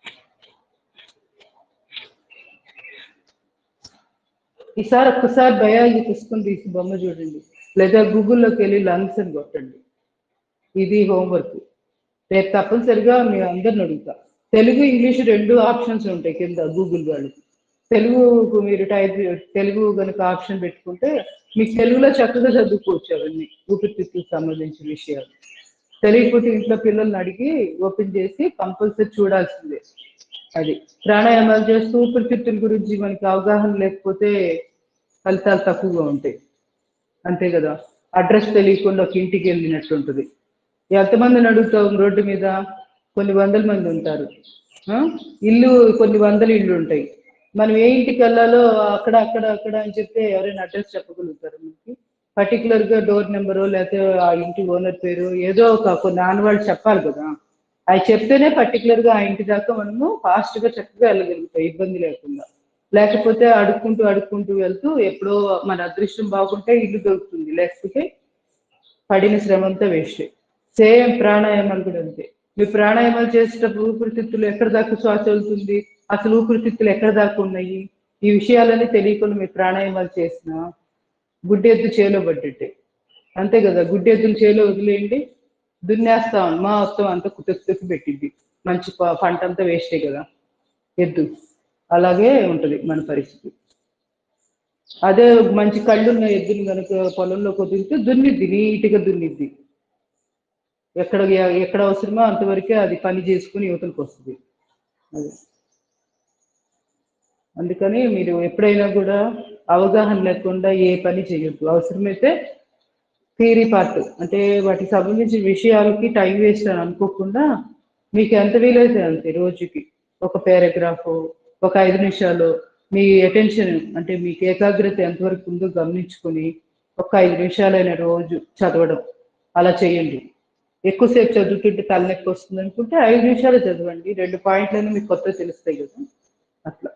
ఈసారి ఒక్కసారి బయాలజీ పుస్తకం తీసి బొమ్మ చూడండి లేదా గూగుల్లోకి వెళ్ళి లంగ్స్ అని కొట్టండి ఇది హోంవర్క్ రేపు తప్పనిసరిగా మీ అందరిని అడుగుతా తెలుగు ఇంగ్లీష్ రెండు ఆప్షన్స్ ఉంటాయి కింద గూగుల్ వాళ్ళు తెలుగు మీరు టైప్ తెలుగు కనుక ఆప్షన్ పెట్టుకుంటే మీకు తెలుగులో చక్కగా చదువుకోవచ్చు అవన్నీ ఊపిరితిత్తులకు సంబంధించిన విషయాలు తెలియకపోతే ఇంట్లో పిల్లల్ని అడిగి ఓపెన్ చేసి కంపల్సరీ చూడాల్సిందే అది ప్రాణాయామాలు చేస్తూ ఊపిరితిత్తుల గురించి మనకి అవగాహన లేకపోతే ఫలితాలు తక్కువగా ఉంటాయి అంతే కదా అడ్రస్ తెలియకుండా ఒక ఇంటికి వెళ్ళినట్టు ఉంటుంది ఎంతమందిని అడుగుతాం రోడ్డు మీద కొన్ని వందల మంది ఉంటారు ఆ? ఇల్లు కొన్ని వందల ఇల్లు ఉంటాయి మనం ఏ ఇంటికి వెళ్ళాలో అక్కడ అక్కడ అక్కడ అని చెప్తే ఎవరైనా అడ్రస్ చెప్పగలుగుతారు మనకి పర్టికులర్ గా డోర్ నెంబరు లేకపోతే ఆ ఇంటి ఓనర్ పేరు ఏదో ఒక కొన్ని ఆనవాళ్ళు చెప్పాలి కదా అవి చెప్తేనే పర్టికులర్ గా ఆ ఇంటి దాకా మనము ఫాస్ట్ గా చక్కగా వెళ్ళగలుగుతాం ఇబ్బంది లేకుండా లేకపోతే అడుక్కుంటూ అడుక్కుంటూ వెళ్తూ ఎప్పుడో మన అదృష్టం బాగుంటే ఇల్లు దొరుకుతుంది లేకపోతే పడిన శ్రమ అంతా వేస్ట్ సేమ్ ప్రాణాయామాలు కూడా అంతే మీ ప్రాణాయామాలు చేసేటప్పుడు ఊపిరితిత్తులు ఎక్కడ దాకా శ్వాస వెళ్తుంది అసలు ఊపిరితిత్తులు ఎక్కడ దాకా ఉన్నాయి ఈ విషయాలన్నీ తెలియకుండా మీ ప్రాణాయామాలు చేసిన గుడ్డెద్దు చేలో పడ్డట్టే అంతే కదా గుడ్డెద్దులు చేలో వదిలేయండి దున్నేస్తాం మా మొత్తం అంతా కుతకు పెట్టింది మంచి ప- పంట అంతా వేస్టే కదా ఎద్దు అలాగే ఉంటది మన పరిస్థితి అదే మంచి కళ్ళున్న ఎద్దుని కనుక పొలంలో కుదిరితే దున్నిద్ది నీట్గా దున్నిద్ది ఎక్కడ ఎక్కడ అవసరమో అంతవరకే అది పని చేసుకుని యువతలకు వస్తుంది అది అందుకని మీరు ఎప్పుడైనా కూడా అవగాహన లేకుండా ఏ పని చేయొద్దు అవసరమైతే థియరీ పార్ట్ అంటే వాటికి సంబంధించిన విషయాలకి టైం వేస్ట్ అని అనుకోకుండా మీకు ఎంత వీలైతే అంతే రోజుకి ఒక పారాగ్రాఫ్ ఒక ఐదు నిమిషాలు మీ అటెన్షన్ అంటే మీకు ఏకాగ్రత ఎంతవరకు ఉందో గమనించుకొని ఒక ఐదు నిమిషాలైన రోజు చదవడం అలా చేయండి ఎక్కువసేపు చదువుతుంటే తలనొప్పి వస్తుంది అనుకుంటే ఐదు నిమిషాలు చదవండి రెండు పాయింట్లను మీకు కొత్త తెలుస్తాయి కదా అట్లా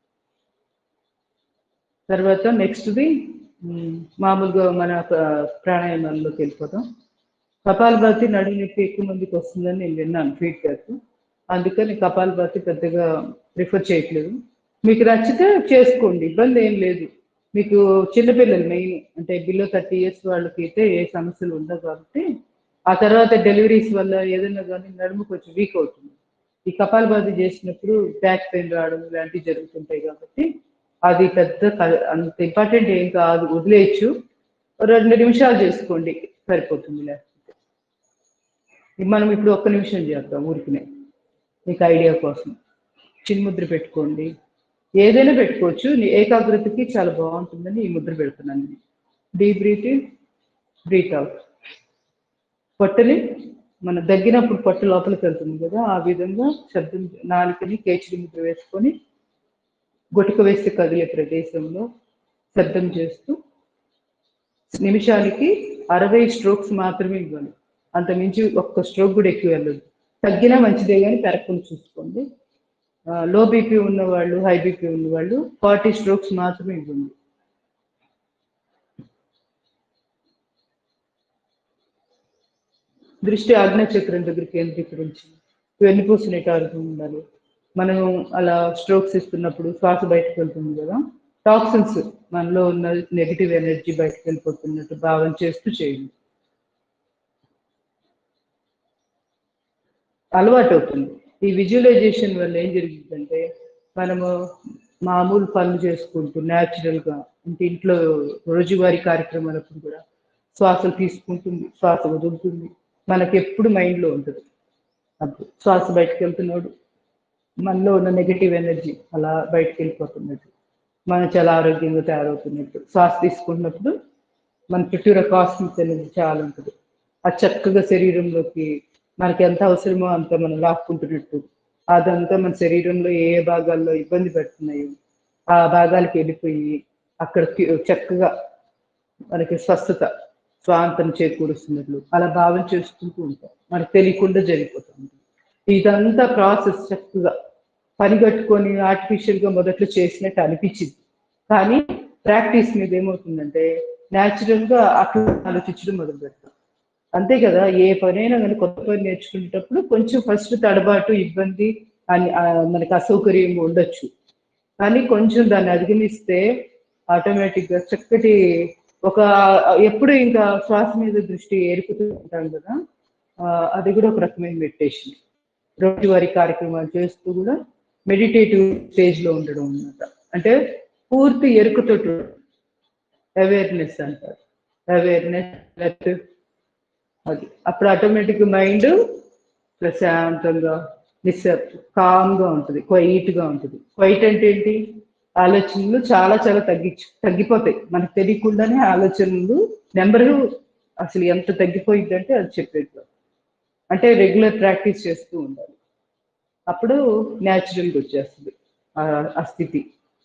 తర్వాత నెక్స్ట్ది మామూలుగా మన ప్ర- ప్రాణాయామాల్లోకి వెళ్ళిపోతాం కపాలభాతి నడుము నొప్పి ఎక్కువ మందికి వస్తుందని నేను విన్నాను ఫీడ్బ్యాక్ అందుకని కపాలభాతి పెద్దగా ప్రిఫర్ చేయట్లేదు మీకు నచ్చితే చేసుకోండి ఇబ్బంది ఏం లేదు మీకు చిన్నపిల్లలు మెయిన్ అంటే బిలో థర్టీ ఇయర్స్ వాళ్ళకి అయితే ఏ సమస్యలు ఉండవు కాబట్టి ఆ తర్వాత డెలివరీస్ వల్ల ఏదైనా కానీ నడుము కొంచెం వీక్ అవుతుంది ఈ కపాలభాతి చేసినప్పుడు బ్యాక్ పెయిన్ రావడం ఇలాంటివి జరుగుతుంటాయి కాబట్టి అది పెద్ద క- అంత ఇంపార్టెంట్ ఏం కాదు వదిలేయచ్చు రెండు నిమిషాలు చేసుకోండి సరిపోతుంది లేకపోతే మనం ఇప్పుడు ఒక్క నిమిషం చేద్దాం ఊరికినే మీకు ఐడియా కోసం చిన్ముద్ర పెట్టుకోండి ఏదైనా పెట్టుకోవచ్చు నీ ఏకాగ్రతకి చాలా బాగుంటుందని ఈ ముద్ర పెడుతున్నాను deep breath in breath out పొట్టని మన దగ్గినప్పుడు పొట్ట లోపలికి వెళ్తుంది కదా ఆ విధంగా శబ్దం నాలుకని కేచిడి ముద్ర వేసుకొని గుటక వేసి కదిలే ప్రదేశంలో శబ్దం చేస్తూ నిమిషానికి అరవై స్ట్రోక్స్ మాత్రమే ఇవ్వాలి అంత మించి ఒక్క స్ట్రోక్ కూడా ఎక్కువ వెళ్ళదు తగ్గినా మంచిదే కానీ పెరగకుండా చూసుకోండి లో బీపీ ఉన్న వాళ్ళు హై బీపీ ఉన్న వాళ్ళు ఫార్టీ స్ట్రోక్స్ మాత్రమే ఇవ్వండి దృష్టి ఆజ్ఞా చక్రం దగ్గర కేంద్రీకరించి వెన్నుపూస నిటారుతూ ఉండాలి మనం అలా స్ట్రోక్స్ ఇస్తున్నప్పుడు శ్వాస బయటకు వెళ్తుంది కదా టాక్సిన్స్ మనలో ఉన్న నెగిటివ్ ఎనర్జీ బయటకు వెళ్ళిపోతున్నట్టు భావన చేస్తూ చేయండి అలవాటు అవుతుంది ఈ విజువలైజేషన్ వల్ల ఏం జరుగుతుందంటే మనము మామూలు పనులు చేసుకుంటూ natural గా అంటే ఇంట్లో రోజువారీ కార్యక్రమాలప్పుడు కూడా శ్వాసలు తీసుకుంటుంది శ్వాస వదులుతుంది మనకి ఎప్పుడు mind లో ఉంటుంది అప్పుడు శ్వాస బయటకు వెళ్తున్నాడు మనలో ఉన్న నెగిటివ్ ఎనర్జీ అలా బయటకు వెళ్ళిపోతున్నట్టు మనం చాలా ఆరోగ్యంగా తయారవుతున్నట్టు శ్వాస తీసుకున్నప్పుడు మన చుట్టూరా కాస్మిక్ ఎనర్జీ చాలా ఉంటుంది అది చక్కగా శరీరంలోకి మనకి ఎంత అవసరమో అంత మనం లాక్కుంటున్నట్టు అదంతా మన శరీరంలో ఏ ఏ భాగాల్లో ఇబ్బంది పెడుతున్నాయో ఆ భాగాలకు వెళ్ళిపోయి అక్కడ చక్కగా మనకి స్వస్థత స్వాంతం చేకూరుస్తున్నట్లు అలా భావన చేసుకుంటూ ఉంటాం మనకు తెలియకుండా జరిగిపోతుంది ఇదంతా ప్రాసెస్ చక్కగా పని కట్టుకొని artificial గా మొదట్లో చేసినట్టు అనిపించింది కానీ ప్రాక్టీస్ మీద ఏమవుతుందంటే natural గా అట్లా ఆలోచించడం మొదలు పెడతాం అంతే కదా ఏ పనైనా కానీ కొత్త పని నేర్చుకునేటప్పుడు కొంచెం ఫస్ట్ తడబాటు ఇబ్బంది అని ఆ, మనకి అసౌకర్యంగా ఉండొచ్చు కానీ కొంచెం దాన్ని అధిగమిస్తే ఆటోమేటిక్ గా చక్కటి ఒక ఎప్పుడు ఇంకా శ్వాస మీద దృష్టి ఏర్పుతూ ఉంటాం కదా ఆ, అది కూడా ఒక రకమైన మెడిటేషన్ రోజువారీ కార్యక్రమాలు చేస్తూ కూడా మెడిటేటివ్ స్టేజ్ లో ఉండడం అన్నమాట అంటే పూర్తి ఎరుకతో అవేర్నెస్ అంటారు అవేర్నెస్ అది అప్పుడు ఆటోమేటిక్ మైండ్ ప్రశాంతంగా నిశ్శబ్ కామ్గా ఉంటుంది క్వైట్గా ఉంటుంది క్వైట్ అంటే ఏంటి ఆలోచనలు చాలా చాలా తగ్గించు తగ్గిపోతాయి మనకు తెలియకుండానే ఆలోచనలు నెంబర్ అసలు ఎంత తగ్గిపోయిందంటే అది చెప్పేది అంటే రెగ్యులర్ ప్రాక్టీస్ చేస్తూ ఉండాలి అప్పుడు న్యాచురల్గా వచ్చేస్తుంది ఆ- ఆ స్థితి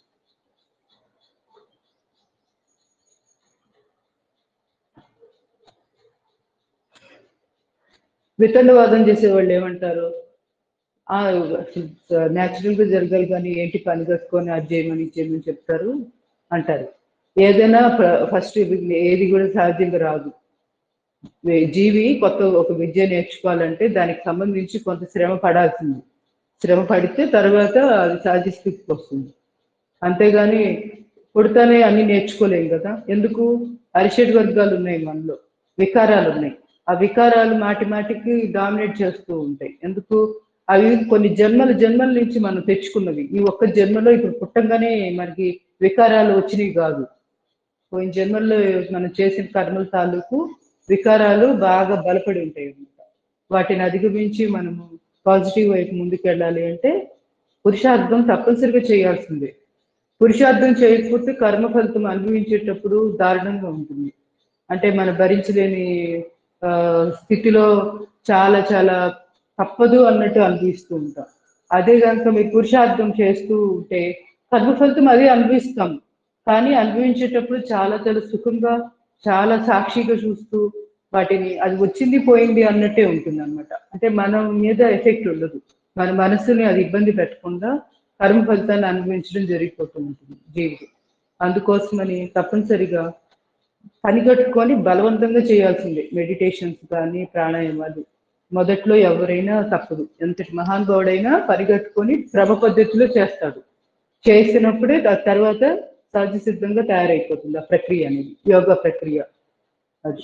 వితండవాదం చేసే వాళ్ళు ఏమంటారు ఆ న్యాచురల్ గా జరగాలి కానీ ఏంటి పని కట్టుకొని అది చేయమని ఇది చేయమని చెప్తారు అంటారు ఏదైనా ఫస్ట్ ఏది కూడా సాధ్యంగా రాదు వే- జీవి కొత్త ఒక విద్య నేర్చుకోవాలంటే దానికి సంబంధించి కొంత శ్రమ పడాల్సింది శ్రమ పడితే తర్వాత అది సహజ స్థితికి వస్తుంది అంతేగాని పుడతానే అన్ని నేర్చుకోలేం కదా ఎందుకు అరిషడ్ వర్గాలు ఉన్నాయి మనలో వికారాలు ఉన్నాయి ఆ వికారాలు మాటి మాటికి డామినేట్ చేస్తూ ఉంటాయి ఎందుకు అవి కొన్ని జన్మల జన్మల నుంచి మనం తెచ్చుకున్నవి ఈ ఒక్క జన్మలో ఇప్పుడు పుట్టంగానే మనకి వికారాలు వచ్చినవి కాదు పోయిన జన్మల్లో మనం చేసిన కర్మల తాలూకు వికారాలు బాగా బలపడి ఉంటాయి అన్నమాట వాటిని అధిగమించి మనము పాజిటివ్ వైపు ముందుకు వెళ్ళాలి అంటే పురుషార్థం తప్పనిసరిగా చేయాల్సిందే పురుషార్థం చేయకపోతే కర్మ ఫలితం అనుభవించేటప్పుడు దారుణంగా ఉంటుంది అంటే మనం భరించలేని ఆ, స్థితిలో చాలా చాలా తప్పదు అన్నట్టు అనిపిస్తూ ఉంటాం అదే కనుక మీరు పురుషార్థం చేస్తూ ఉంటే కర్మ ఫలితం అదే అనుభవిస్తాం కానీ అనుభవించేటప్పుడు చాలా చాలా సుఖంగా చాలా సాక్షిగా చూస్తూ వాటిని అది వచ్చింది పోయింది అన్నట్టే ఉంటుంది అనమాట అంటే మన మీద ఎఫెక్ట్ ఉండదు మన మనసుని అది ఇబ్బంది పెట్టకుండా కర్మ ఫలితాన్ని అనుభవించడం జరిగిపోతూ ఉంటుంది జీవితం అందుకోసమని తప్పనిసరిగా పని కట్టుకొని బలవంతంగా చేయాల్సిందే మెడిటేషన్స్ కానీ ప్రాణాయామాలు మొదట్లో ఎవరైనా తప్పదు ఎంతటి మహానుభావుడైనా పరిగెట్టుకొని క్రమ పద్ధతిలో చేస్తాడు చేసినప్పుడే దాని తర్వాత సహజ సిద్ధంగా తయారైపోతుంది ఆ ప్రక్రియ అనేది యోగా ప్రక్రియ అది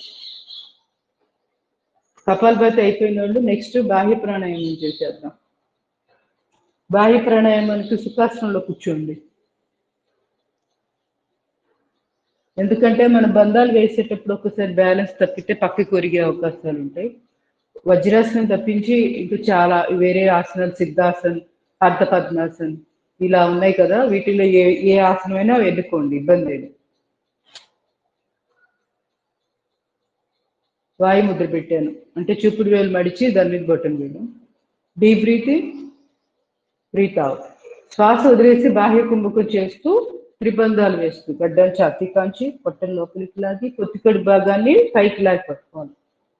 కపాలభాతి అయిపోయిన వాళ్ళు నెక్స్ట్ బాహ్య ప్రాణాయామం చేసేద్దాం బాహ్య ప్రాణాయామానికి సుఖాసనంలో కూర్చోండి ఎందుకంటే మన బంధాలు వేసేటప్పుడు ఒకసారి బ్యాలెన్స్ తప్పితే పక్కకి ఒరిగే అవకాశాలు ఉంటాయి వజ్రాసనం తప్పించి ఇంకా చాలా వేరే ఆసనాలు సిద్ధాసన్ అర్ధ పద్మాసన్ ఇలా ఉన్నాయి కదా వీటిలో ఏ ఏ ఆసనమైనా ఎన్నుకోండి ఇబ్బంది లేదు వాయు ముద్ర పెట్టాను అంటే చూపుడు వేలు మడిచి దాని మీద బొట్టను వేయడం డీప్ బ్రీతింగ్ బ్రీత్ అవుట్ శ్వాస వదిలేసి బాహ్య కుంభకం చేస్తూ త్రిబంధాలు వేస్తూ గడ్డలు ఛాతీ కాంచి పొట్టల లోపలికి లాగి కొద్దికడి భాగాన్ని పైకి లాగి పట్టుకోవాలి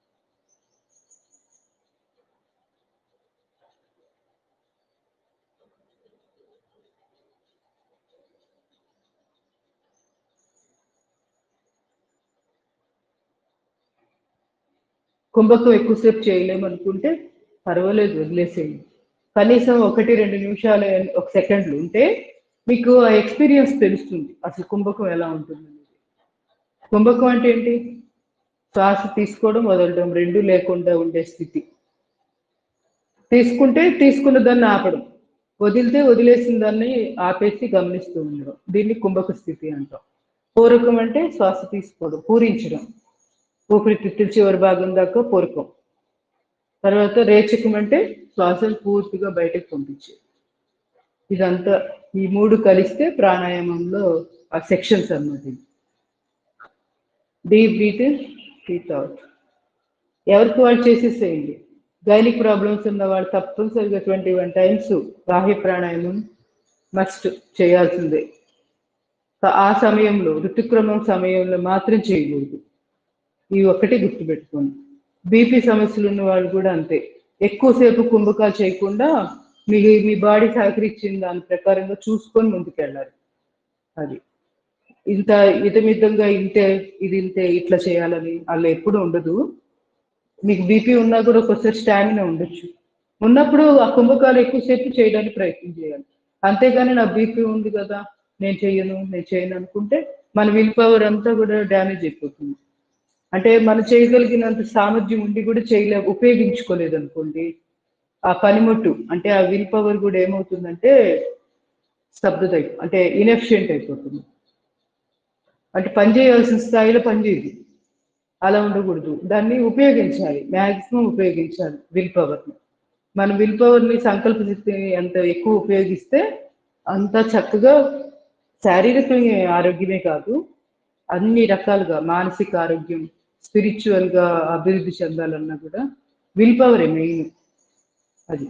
కుంభకం ఎక్కువసేపు చేయలేము అనుకుంటే పర్వాలేదు వదిలేసేయండి కనీసం ఒకటి రెండు నిమిషాలు ఒక సెకండ్లు ఉంటే మీకు ఆ ఎక్స్పీరియన్స్ తెలుస్తుంది అసలు కుంభకం ఎలా ఉంటుంది అనేది కుంభకం అంటే ఏంటి శ్వాస తీసుకోవడం వదలడం రెండు లేకుండా ఉండే స్థితి తీసుకుంటే తీసుకున్న దాన్ని ఆపడం వదిలితే వదిలేసిన దాన్ని ఆపేసి గమనిస్తూ ఉండడం దీన్ని కుంభక స్థితి అంటాం పూరకం అంటే శ్వాస తీసుకోవడం పూరించడం ఊపిరితిత్తుల చివరి భాగం దాకా పూరకం తర్వాత రేచకం అంటే శ్వాసను పూర్తిగా బయటకు పంపించేది ఇదంతా ఈ మూడు కలిస్తే ప్రాణాయామంలో ఆ సెక్షన్స్ అన్నమాట ఇది డీప్ బ్రీత్ బ్రీత్ అవుట్ ఎవరికి వాళ్ళు చేసేసేయండి గైనిక్ ప్రాబ్లమ్స్ ఉన్న వాళ్ళు తప్పనిసరిగా ట్వంటీ వన్ టైమ్స్ బాహ్య ప్రాణాయామం మస్ట్ చేయాల్సిందే ఆ సమయంలో ఋతుక్రమం సమయంలో మాత్రం చేయకూడదు ఈ ఒక్కటి గుర్తుపెట్టుకోండి బీపీ సమస్యలు ఉన్న వాళ్ళు కూడా అంతే ఎక్కువసేపు కుంభకాలు చేయకుండా మీ మీ బాడీ సహకరించిన దాని ప్రకారంగా చూసుకొని ముందుకెళ్ళాలి అది ఇంత ఇతమితంగా ఇంతే ఇది ఇంతే ఇట్లా చేయాలని అలా ఎప్పుడు ఉండదు మీకు బీపీ ఉన్నా కూడా ఒకసారి స్టామినా ఉండొచ్చు ఉన్నప్పుడు ఆ కుంభకాలు ఎక్కువసేపు చేయడానికి ప్రయత్నం చేయాలి అంతేగాని నా బీపీ ఉంది కదా నేను చెయ్యను నేను చేయను అనుకుంటే మన విల్ పవర్ అంతా కూడా డ్యామేజ్ అయిపోతుంది అంటే మనం చేయగలిగినంత సామర్థ్యం ఉండి కూడా చేయలే ఉపయోగించుకోలేదు అనుకోండి ఆ పనిముట్టు అంటే ఆ విల్ పవర్ కూడా ఏమవుతుందంటే స్తబ్దత అయిపో అంటే ఇన్ఎఫిషియంట్ అయిపోతుంది అంటే పని చేయాల్సిన స్థాయిలో పని చేయదు అలా ఉండకూడదు దాన్ని ఉపయోగించాలి మ్యాక్సిమం ఉపయోగించాలి విల్ పవర్ని మన విల్ పవర్ని సంకల్ప శక్తిని ఎంత ఎక్కువ ఉపయోగిస్తే అంత చక్కగా శారీరక ఆరోగ్యమే కాదు అన్ని రకాలుగా మానసిక ఆరోగ్యం స్పిరిచువల్ గా అభివృద్ధి చెందాలన్నా కూడా విల్ పవరే మెయిన్ అది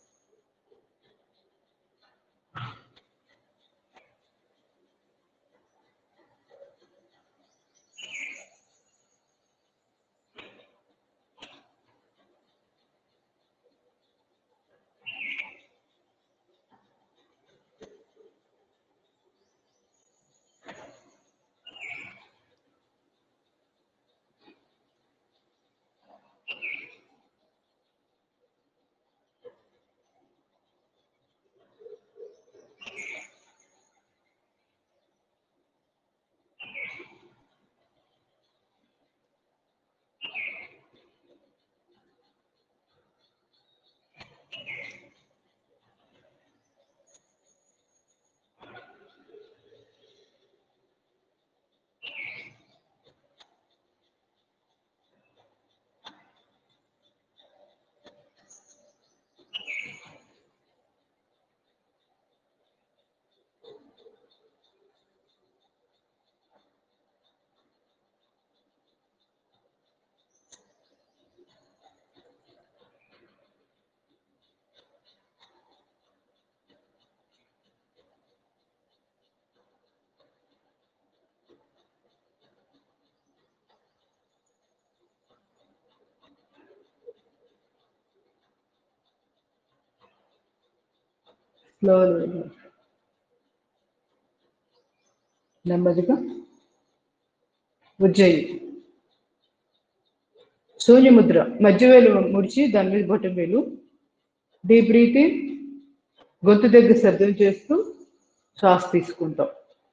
స్లోలీ నెమ్మదిగా ఉజ్జయి శూన్యముద్ర మధ్య వేలు ముడిచి దాని మీద బొట్టం వేలు డీప్ బ్రీతింగ్ గొంతు దగ్గర శబ్దం చేస్తూ శ్వాస తీసుకుంటాం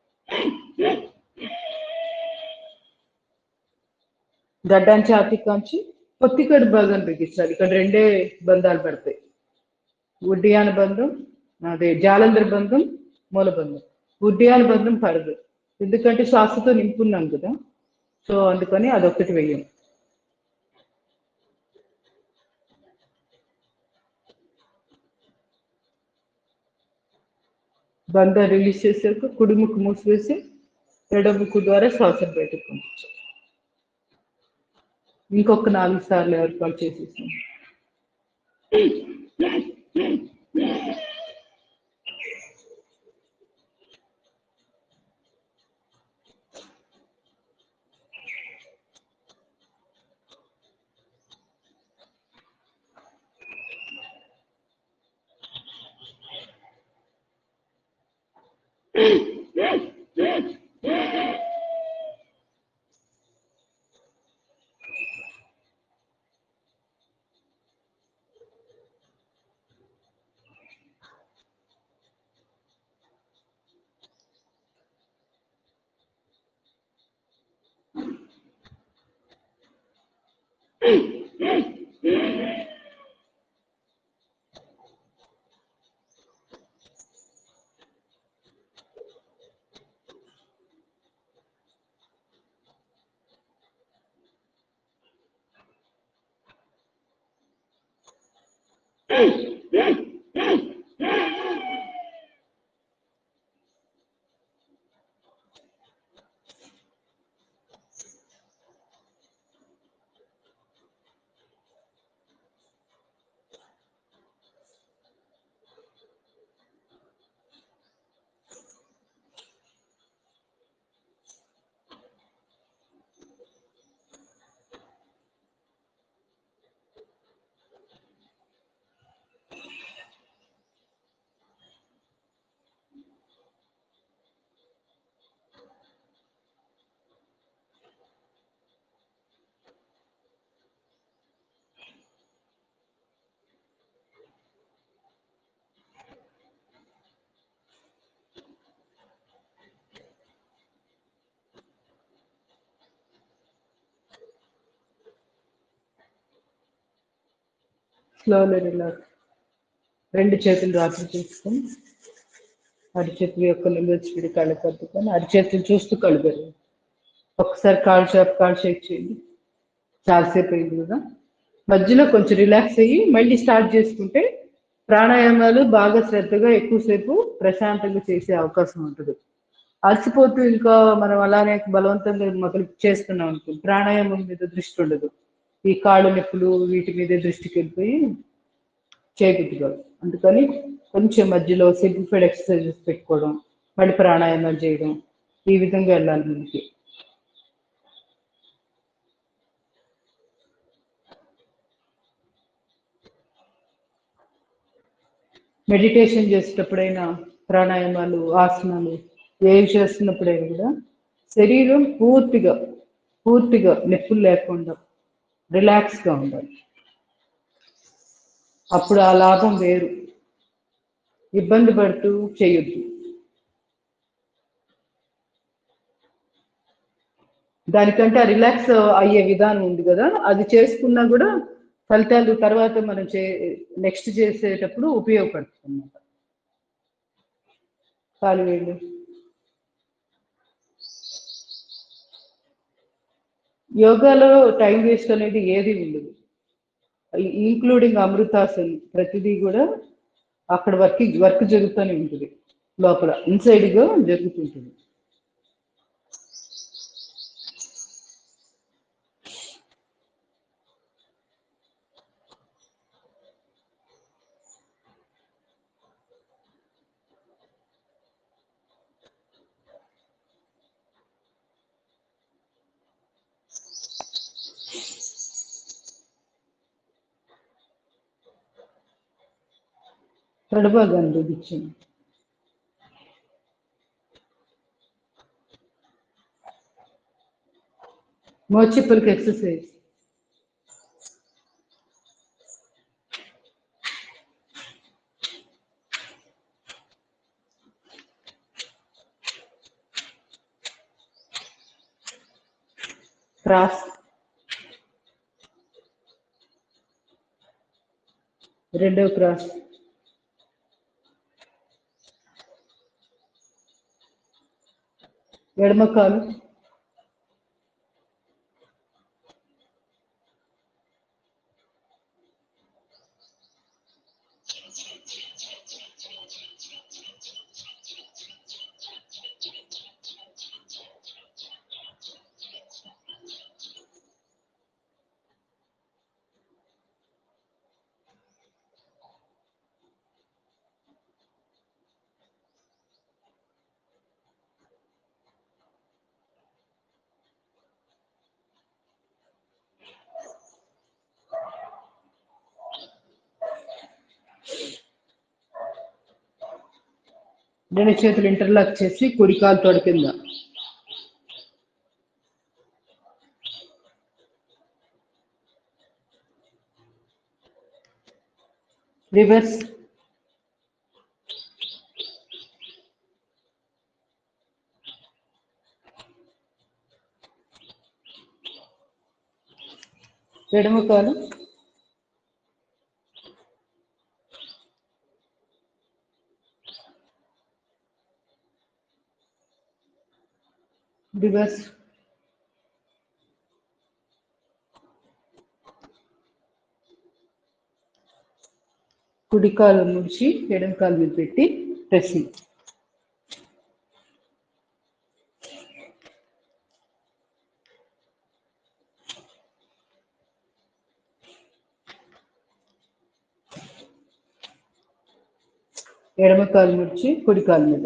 గడ్డాన్ని ఛాతీ కాంచి పొత్తికడు భాగం బిగించాలి ఇక్కడ రెండే బంధాలు పడతాయి ఉడ్డియాన బంధం అదే జాలంధర బంధం మూలబంధం ఉడ్డియాన బంధం పడదు ఎందుకంటే శ్వాసతో నింపున్నాం కదా సో అందుకని అదొక్కటి వెయ్యం బంధం రిలీజ్ చేసాక కుడి ముక్కు మూసివేసి ఎడమ ముక్కు ద్వారా శ్వాసను బయటకు పంపించాలి ఇంకొక నాలుగు సార్లు ఏర్పాటు చేసేసాం స్లోలీ రిలాక్స్ రెండు చేతులు రాత్రి చేసుకొని అరిచేతులు యొక్క నిమిషి కళ్ళు కట్టుకొని అరిచేతులు చూస్తూ కళ్ళు పెరుగు ఒకసారి కాళ్ళు చేప కాళ్ళు షేక్ చేయండి చాలాసేపు అయింది కదా మధ్యలో కొంచెం రిలాక్స్ అయ్యి మళ్ళీ స్టార్ట్ చేసుకుంటే ప్రాణాయామాలు బాగా శ్రద్ధగా ఎక్కువసేపు ప్రశాంతంగా చేసే అవకాశం ఉంటుంది అలసిపోతూ ఇంకా మనం అలానే బలవంతంగా మొదలు చేస్తున్నాం అనుకో ప్రాణాయామం మీద దృష్టి ఉండదు ఈ కాళ్ళు నొప్పులు వీటి మీదే దృష్టికి వెళ్ళిపోయి చేయబుద్ధి కాదు అందుకని కొంచెం మధ్యలో సింప్లిఫైడ్ ఎక్సర్సైజెస్ పెట్టుకోవడం మళ్ళీ ప్రాణాయామాలు చేయడం ఈ విధంగా వెళ్ళాలి మనకి మెడిటేషన్ చేసేటప్పుడైనా ప్రాణాయామాలు ఆసనాలు ఏవి చేస్తున్నప్పుడైనా కూడా శరీరం పూర్తిగా పూర్తిగా నొప్పులు లేకుండా రిలాక్స్గా ఉండాలి అప్పుడు ఆ లాభం వేరు ఇబ్బంది పడుతూ చేయొద్దు దానికంటే ఆ రిలాక్స్ అయ్యే విధానం ఉంది కదా అది చేసుకున్నా కూడా ఫలితాలు తర్వాత మనం చే నెక్స్ట్ చేసేటప్పుడు ఉపయోగపడుతుంది అన్నమాట కాలు వేళ్ళు యోగాలో టైం వేస్ట్ అనేది ఏది ఉండదు ఇంక్లూడింగ్ అమృతాసన్ ప్రతిదీ కూడా అక్కడ వర్క్ వర్క్ జరుగుతూనే ఉంటుంది లోపల ఇన్సైడ్ గా జరుగుతుంటుంది తడబాగాన్ని చూపించింది మోచిప్పలకి ఎక్సర్సైజ్ క్రాస్ రెండవ క్రాస్ ఎడమ కాలు రెండు చేతులు ఇంటర్లాక్ చేసి కుడి కాలు తొడ కింద రివర్స్ ఎడమ కాలు రివర్స్ కుడి కాలు ముడిచి ఎడమ కాలు మీద పెట్టి ప్రెస్సింగ్ ఎడమ కాలు ముడిచి కుడి కాలు మీద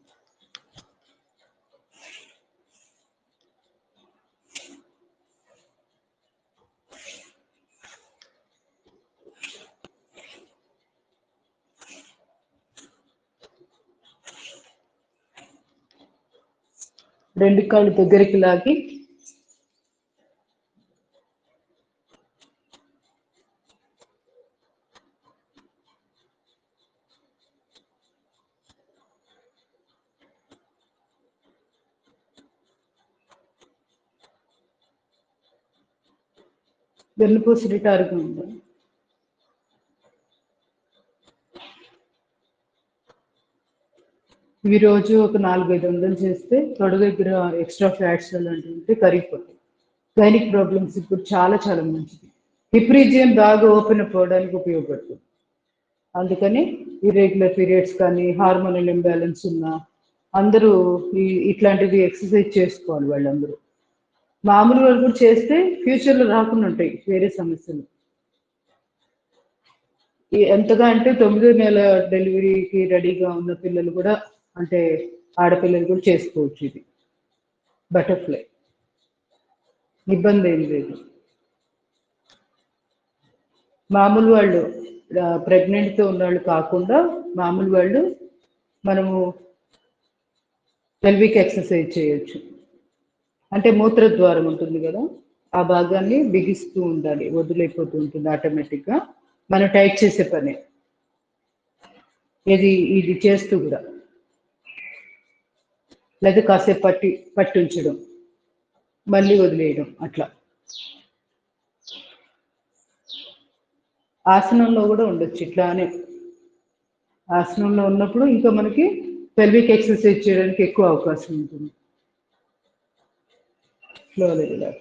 రెండు కాళ్ళు దగ్గరికి లాగి వెన్నుపూస రిటారుగా ఉంది ఇవి రోజు ఒక నాలుగైదు వందలు చేస్తే తొడ దగ్గర ఎక్స్ట్రా ఫ్యాట్స్ అలాంటివి ఉంటే కరిగిపోతాయి గైనిక్ ప్రాబ్లమ్స్ ఇప్పుడు చాలా చాలా మంచిది హిప్ రీజియన్ బాగా ఓపెన్ అప్ అవడానికి ఉపయోగపడుతుంది అందుకని ఇర్రెగ్యులర్ పీరియడ్స్ కానీ హార్మోనల్ ఇంబ్యాలెన్స్ ఉన్నా అందరూ ఈ ఇట్లాంటివి ఎక్సర్సైజ్ చేసుకోవాలి వాళ్ళందరూ మామూలు వాళ్ళు కూడా చేస్తే ఫ్యూచర్లో రాకుండా ఉంటాయి వేరే సమస్యలు ఈ- ఎంతగా అంటే తొమ్మిదో నెల డెలివరీకి రెడీగా ఉన్న పిల్లలు కూడా అంటే ఆడపిల్లలు కూడా చేసుకోవచ్చు ఇది బటర్ఫ్లై ఇబ్బంది ఏం లేదు మామూలు వాళ్ళు ప్రెగ్నెంట్తో ఉన్న వాళ్ళు కాకుండా మామూలు వాళ్ళు మనము పెల్విక్ ఎక్సర్సైజ్ చేయొచ్చు అంటే మూత్రద్వారం ఉంటుంది కదా ఆ భాగాన్ని బిగిస్తూ ఉండాలి వదిలేకపోతూ ఉంటుంది ఆటోమేటిక్గా మనం టైట్ చేసే పని ఇది ఇది చేస్తూ కూడా లేదా కాసేపు పట్టి పట్టి ఉంచడం మళ్ళీ వదిలేయడం అట్లా ఆసనంలో కూడా ఉండొచ్చు ఇట్లానే ఆసనంలో ఉన్నప్పుడు ఇంకా మనకి పెల్విక్ ఎక్సర్సైజ్ చేయడానికి ఎక్కువ అవకాశం ఉంటుంది స్లోలీ రిలాక్స్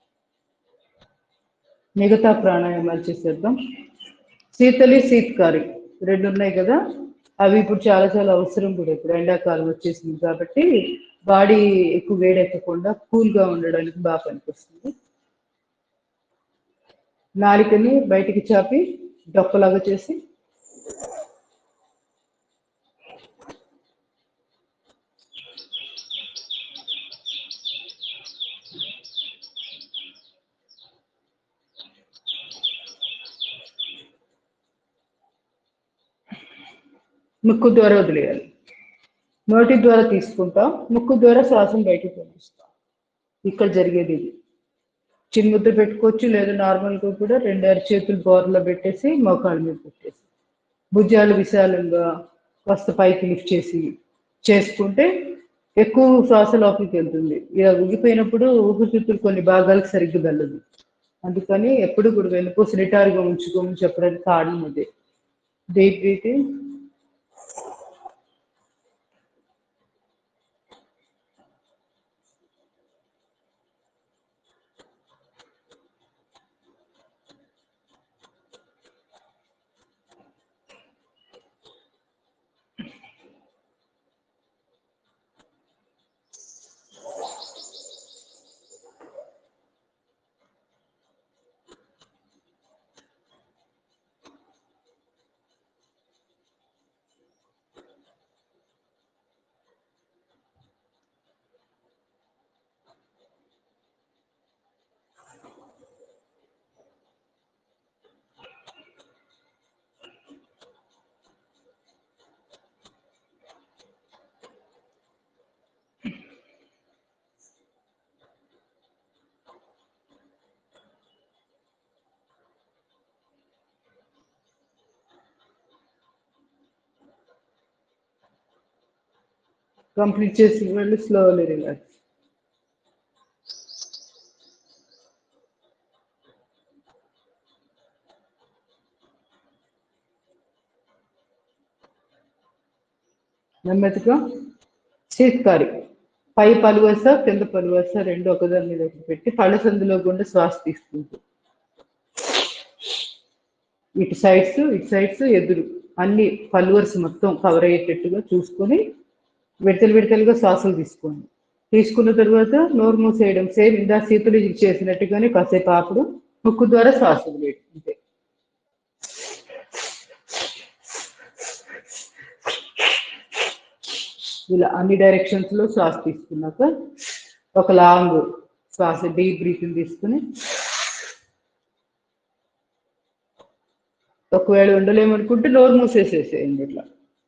మిగతా ప్రాణాయామాలు చేసేద్దాం శీతలి శీతకారి రెండు ఉన్నాయి కదా అవి ఇప్పుడు చాలా చాలా అవసరం కూడా ఇప్పుడు ఎండాకాలం వచ్చేసింది కాబట్టి బాడీ ఎక్కువ వేడెక్కకుండా కూల్గా ఉండడానికి బాగా పనికొస్తుంది నాలికని బయటికి చాపి డొక్కలాగా చేసి ముక్కు ద్వారా వదిలేయాలి నోటి ద్వారా తీసుకుంటాం ముక్కు ద్వారా శ్వాసను బయటకు పంపిస్తాం ఇక్కడ జరిగేది ఇది చిన్న ముద్ర పెట్టుకోవచ్చు లేదా నార్మల్గా కూడా రెండు అరిచేతులు బోర్లో పెట్టేసి మోకాళ్ళ మీద పెట్టేసి భుజాలు విశాలంగా కాస్త పైకి లిఫ్ట్ చేసి చేసుకుంటే ఎక్కువ శ్వాస లోపలికి వెళ్తుంది ఇలా ఉగిపోయినప్పుడు ఊపిరితిత్తులు కొన్ని భాగాలకు సరిగ్గా వెళ్ళదు అందుకని ఎప్పుడు కూడా వెనుకోసి నిటారుగా ఉంచుకోమని చెప్పడానికి కారణం అదే డీప్ బ్రీతింగ్ కంప్లీట్ చేసి వెళ్ళి స్లోలీ రిలాక్స్ నెమ్మదిగా శీతకారి పై పలువస కింద పలువస రెండు ఒకదాని మీద ఒకటి పెట్టి పళ్ళ సందులో గుండా శ్వాస తీసుకుంటూ ఇటు సైడ్స్ ఇటు సైడ్స్ ఎదురు అన్ని పలువర్స్ మొత్తం కవర్ అయ్యేటట్టుగా చూసుకొని విడతలు విడతలుగా శ్వాసలు తీసుకోండి తీసుకున్న తర్వాత నోరు మూసేయడం సేమ్ ఇందా శీతలు చేసినట్టుగానే కాసేపు ఆపుడు ముక్కు ద్వారా శ్వాస వదిలేయడం అంతే ఇలా అన్ని డైరెక్షన్స్ లో శ్వాస తీసుకున్నాక ఒక లాంగ్ శ్వాస డీప్ బ్రీతింగ్ తీసుకుని ఒకవేళ ఉండలేమనుకుంటే నోరు మూసేసేసేయండి ఇట్లా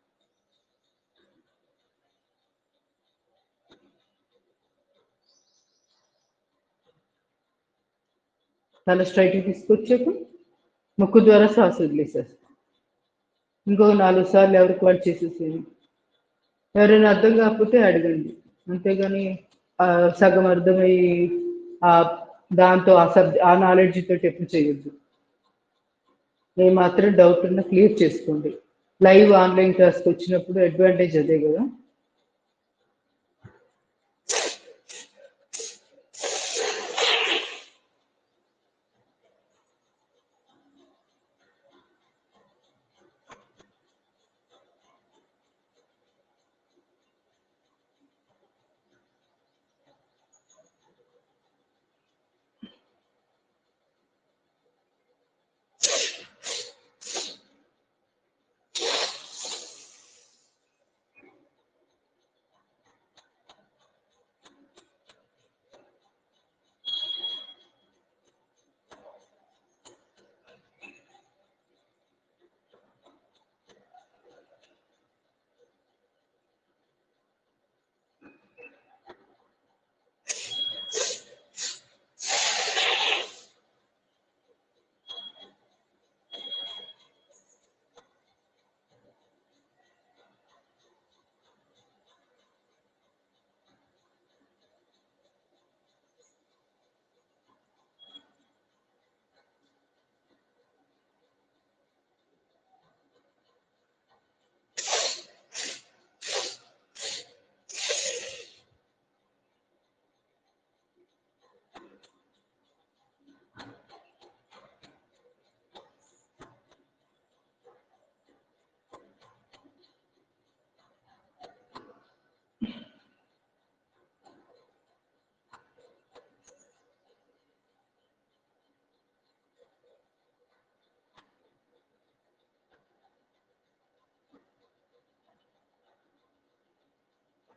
తల స్ట్రైట్ తీసుకొచ్చాక ముక్కు ద్వారా శ్వాస వదిలేసేస్తాం ఇంకో నాలుగు సార్లు ఎవరికి వాళ్ళు చేసేసేయండి ఎవరైనా అర్థం కాకపోతే అడగండి అంతేగాని ఆ, సగం అర్థమయ్యి ఆ దాంతో ఆ సబ్ ఆ నాలెడ్జ్ తోటి ఎప్పుడు చేయొద్దు ఏ మాత్రం డౌట్ ఉన్నా క్లియర్ చేసుకోండి లైవ్ ఆన్లైన్ క్లాస్కి వచ్చినప్పుడు అడ్వాంటేజ్ అదే కదా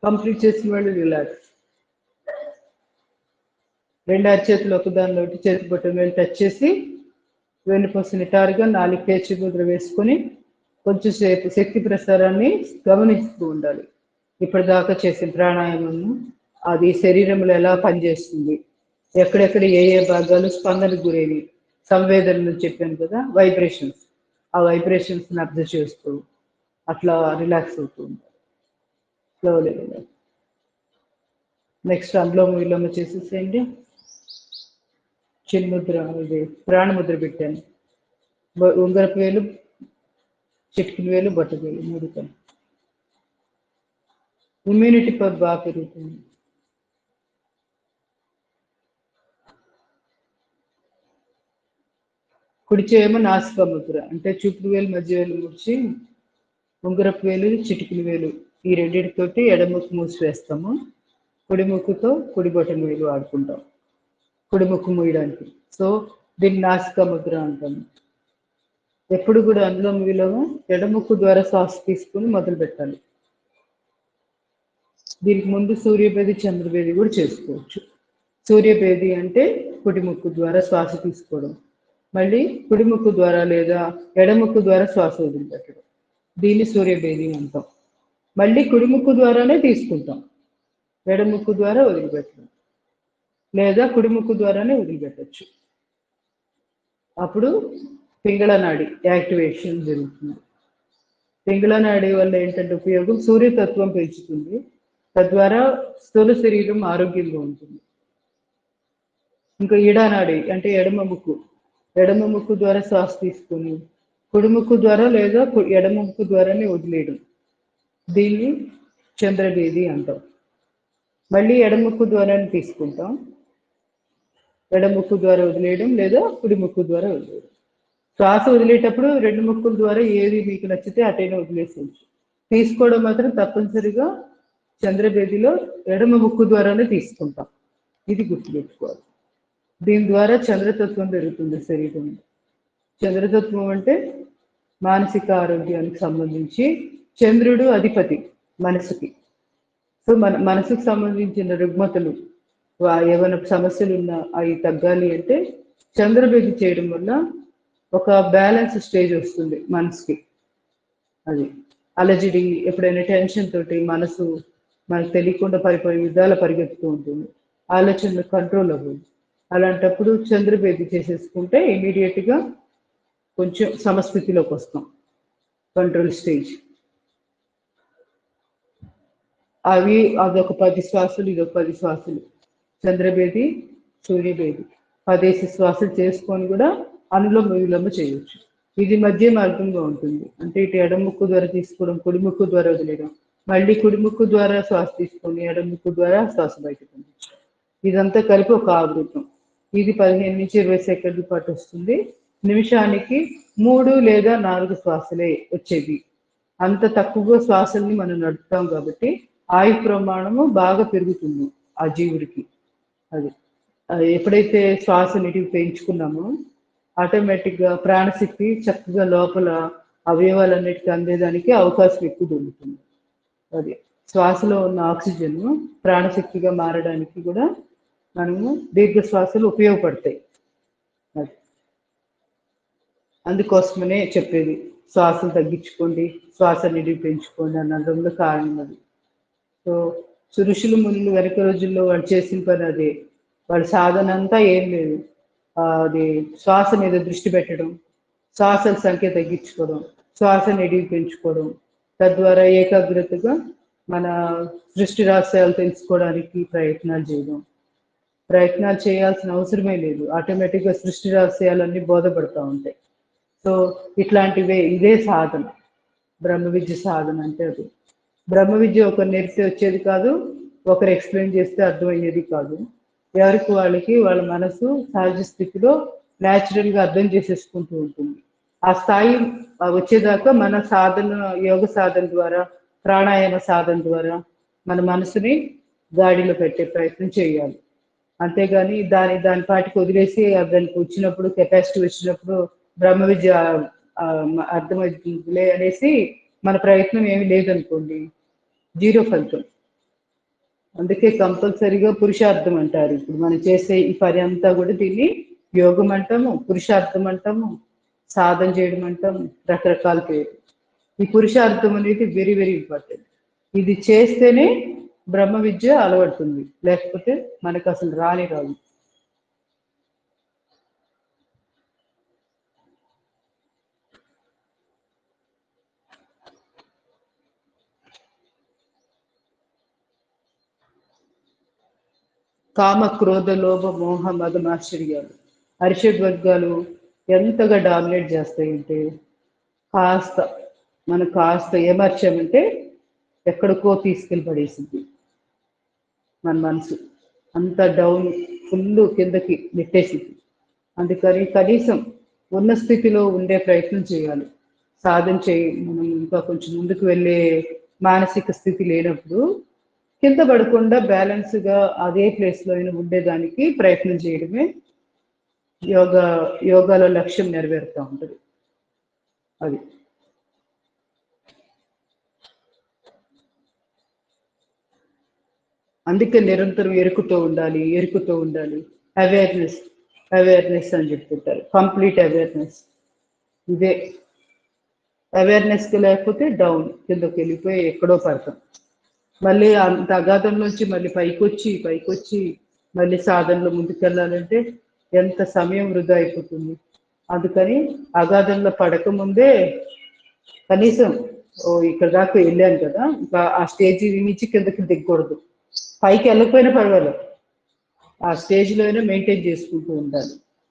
కంప్లీట్ చేసిన వాళ్ళు రిలాక్స్ రెండు అరచేతులు ఒక దానిలో ఒకటి చేతి బొట్టు వేలు టచ్ చేసి వెన్నుపూస నిటారుగా నాలుగు పేచి ముద్ర వేసుకొని కొంచెం సేపు శక్తి ప్రసారాన్ని గమనిస్తూ ఉండాలి ఇప్పటిదాకా చేసిన ప్రాణాయామం అది శరీరంలో ఎలా పనిచేస్తుంది ఎక్కడెక్కడ ఏ ఏ భాగాలు స్పందనకు గురేవి సంవేదనలు చెప్పాను కదా వైబ్రేషన్స్ ఆ వైబ్రేషన్స్ అబ్జర్వ్ చేస్తూ అట్లా రిలాక్స్ అవుతూ ఉంటారు స్లోలీ నెక్స్ట్ అందులో విలోమ చేసేసేయండి చిన్ముద్ర ఇది ప్రాణముద్ర పెట్టాను బ- ఉంగరపు వేలు చిటికిన వేలు బొట్ట వేలు మూడు పని ఇమ్యూనిటీ పవర్ బాగా పెరుగుతుంది కుడి చేయమో నాసిక ముద్ర అంటే చూపుడు వేలు మధ్య వేలు ముడిచి ఉంగరపు వేలు చిటికిన వేలు ఈ రెండింటితోటి ఎడముక్కు మూసి వేస్తాము కుడి ముక్కుతో కుడి బొటన వేలు వాడుకుంటాం కుడి ముక్కు మూయడానికి సో దీన్ని నాసిక ముద్ర అంటాము ఎప్పుడు కూడా అందులో విలోమ ఎడముక్కు ద్వారా శ్వాస తీసుకుని మొదలు పెట్టాలి దీనికి ముందు సూర్యభేది చంద్రభేది కూడా చేసుకోవచ్చు సూర్యభేది అంటే కుడి ముక్కు ద్వారా శ్వాస తీసుకోవడం మళ్ళీ కుడి ముక్కు ద్వారా లేదా ఎడముక్కు ద్వారా శ్వాస వదిలిపెట్టడం దీన్ని సూర్యభేది అంటాం మళ్ళీ కుడి ముక్కు ద్వారానే తీసుకుంటాం ఎడముక్కు ద్వారా వదిలిపెట్టడం లేదా కుడి ముక్కు ద్వారానే వదిలిపెట్టచ్చు అప్పుడు పింగళ నాడి యాక్టివేషన్ జరుగుతుంది పింగళ నాడి వల్ల ఏంటంటే ఉపయోగం సూర్యతత్వం పెంచుతుంది తద్వారా స్థూల శరీరం ఆరోగ్యంగా ఉంటుంది ఇంకా ఈడానాడి అంటే ఎడమ ముక్కు ఎడమ ముక్కు ద్వారా శ్వాస తీసుకొని కుడి ముక్కు ద్వారా లేదా కు- ఎడమ ముక్కు ద్వారానే వదిలేయడం దీన్ని చంద్రభేది అంటాం మళ్ళీ ఎడముక్కు ద్వారానే తీసుకుంటాం ఎడముక్కు ద్వారా వదిలేయడం లేదా కుడి ముక్కు ద్వారా వదిలేయడం శ్వాస వదిలేటప్పుడు రెండు ముక్కుల ద్వారా ఏది మీకు నచ్చితే అటైనా వదిలేసేయచ్చు తీసుకోవడం మాత్రం తప్పనిసరిగా చంద్రభేదిలో ఎడమ ముక్కు ద్వారానే తీసుకుంటాం ఇది గుర్తుపెట్టుకోవాలి దీని ద్వారా చంద్రతత్వం పెరుగుతుంది శరీరంలో చంద్రతత్వం అంటే మానసిక ఆరోగ్యానికి సంబంధించి చంద్రుడు అధిపతి మనసుకి సో మన మనసుకు సంబంధించిన రుగ్మతలు వా- ఏమైనా సమస్యలు ఉన్నా అవి తగ్గాలి అంటే చంద్రభేది చేయడం వల్ల ఒక బ్యాలెన్స్ స్టేజ్ వస్తుంది మనసుకి అది అలజడి ఎప్పుడైనా టెన్షన్ తోటి మనసు మనకు తెలియకుండా పరిపరి విధాల పరిగెత్తుతూ ఉంటుంది ఆలోచనలు కంట్రోల్ అవ్వదు అలాంటప్పుడు చంద్రభేది చేసేసుకుంటే immediate గా కొంచెం సమస్థితిలోకి వస్తాం కంట్రోల్ స్టేజ్ అవి అదొక పది శ్వాసలు ఇదొక పది శ్వాసలు చంద్రభేది సూర్యభేది పదేసి శ్వాసలు చేసుకొని కూడా అనులోమ విలోమ చేయొచ్చు ఇది మధ్య మార్గంగా ఉంటుంది అంటే ఇటు ఎడమ ముక్కు ద్వారా తీసుకోవడం కుడి ముక్కు ద్వారా వదిలేయడం మళ్ళీ కుడి ముక్కు ద్వారా శ్వాస తీసుకొని ఎడమ ముక్కు ద్వారా శ్వాస బయటకు పంపించడం ఇదంతా కలిపి ఒక ఆవృతం ఇది పదిహేను నుంచి ఇరవై సెకండ్ల పాటు వస్తుంది నిమిషానికి మూడు లేదా నాలుగు శ్వాసలే వచ్చేవి అంత తక్కువగా శ్వాసల్ని మనం నడుపుతాం కాబట్టి ఆయు ప్రమాణము బాగా పెరుగుతుంది ఆ జీవుడికి అది ఆ, ఎప్పుడైతే శ్వాస నిటివి పెంచుకున్నామో ఆటోమేటిక్ గా ప్రాణశక్తి చక్కగా లోపల అవయవాలన్నిటికీ అందేదానికి అవకాశం ఎక్కువ దొరుకుతుంది అది శ్వాసలో ఉన్న ఆక్సిజన్ ప్రాణశక్తిగా మారడానికి కూడా మనము దీర్ఘ శ్వాసలు ఉపయోగపడతాయి అది అందుకోసమనే చెప్పేది శ్వాసను తగ్గించుకోండి శ్వాస నిడివి పెంచుకోండి అన్నదంలో కారణం అది సో సో ఋషులు మునులు వెనక రోజుల్లో వాళ్ళు చేసిన పని అదే వాళ్ళ సాధన అంతా ఏం లేదు ఆ, అది శ్వాస మీద దృష్టి పెట్టడం శ్వాసల సంఖ్య తగ్గించుకోవడం శ్వాస నిడివి పెంచుకోవడం తద్వారా ఏకాగ్రతగా మన సృష్టి రహస్యాలు తెలుసుకోవడానికి ప్రయత్నాలు చేయడం ప్రయత్నాలు చేయాల్సిన అవసరమే లేదు ఆటోమేటిక్గా సృష్టి రహస్యాలన్నీ బోధపడతా ఉంటాయి సో ఇట్లాంటివే ఇదే సాధన బ్రహ్మ విద్య సాధన అంటే అది బ్రహ్మ విద్య ఒకరు నేర్పితే వచ్చేది కాదు ఒకరు ఎక్స్ప్లెయిన్ చేస్తే అర్థమయ్యేది కాదు ఎవరికి వాళ్ళకి వాళ్ళ మనసు సహజ స్థితిలో natural గా అర్థం చేసేసుకుంటూ ఉంటుంది ఆ స్థాయి ఆ వచ్చేదాకా మన సాధన యోగ సాధన ద్వారా ప్రాణాయామ సాధన ద్వారా మన మనసుని గాడిలో పెట్టే ప్రయత్నం చేయాలి అంతేగాని దాని దాని పాటికి వదిలేసి ఆ దానికి వచ్చినప్పుడు కెపాసిటీ వచ్చినప్పుడు బ్రహ్మ విద్య ఆ, మ- అర్థమవుతుందిలే అనేసి మన ప్రయత్నం ఏమీ లేదనుకోండి జీరో ఫలితం అందుకే కంపల్సరీగా పురుషార్థం అంటారు ఇప్పుడు మనం చేసే ఈ పని అంతా కూడా దీన్ని యోగం అంటాము పురుషార్థం అంటాము సాధన చేయడం అంటాము రకరకాల పేరు ఈ పురుషార్థం అనేది వెరీ వెరీ ఇంపార్టెంట్ ఇది చేస్తేనే బ్రహ్మ విద్య అలవడుతుంది లేకపోతే మనకు అసలు రాని రాదు కామ క్రోధ లోభ మోహ మదం ఆశ్చర్యాలు అరిషడ్ వర్గాలు ఎంతగా డామినేట్ చేస్తాయంటే కాస్త మనం కాస్త ఏమర్చామంటే ఎక్కడికో తీసుకెళ్ళి పడేసింది మన మనసు అంత డౌన్ ఫుల్ కిందకి నెట్టేసింది అందుకని కనీసం ఉన్న స్థితిలో ఉండే ప్రయత్నం చేయాలి సాధన చేయి మనం ఇంకా కొంచెం ముందుకు వెళ్ళే మానసిక స్థితి లేనప్పుడు కింద పడకుండా బ్యాలెన్స్ గా అదే ప్లేస్ లో అయినా ఉండేదానికి ప్రయత్నం చేయడమే యోగా యోగాలో లక్ష్యం నెరవేరుతూ ఉంటుంది అది అందుకే నిరంతరం ఎరుకుతూ ఉండాలి ఎరుకుతూ ఉండాలి అవేర్నెస్ అవేర్నెస్ అని చెప్తుంటారు కంప్లీట్ అవేర్నెస్ ఇదే అవేర్నెస్ లేకపోతే డౌన్ కిందకి వెళ్ళిపోయి ఎక్కడో పడతాం మళ్ళీ అంత అగాధం నుంచి మళ్ళీ పైకొచ్చి పైకొచ్చి మళ్ళీ సాధనలో ముందుకెళ్ళాలంటే ఎంత సమయం వృధా అయిపోతుంది అందుకని అగాధంలో పడక ముందే కనీసం ఓ ఇక్కడ దాకా వెళ్ళాను కదా ఇంకా ఆ స్టేజ్ నుంచి కిందకి దిగకూడదు పైకి వెళ్ళకపోయినా పర్వాలేదు ఆ స్టేజ్లో అయినా మెయింటైన్ చేసుకుంటూ ఉండాలి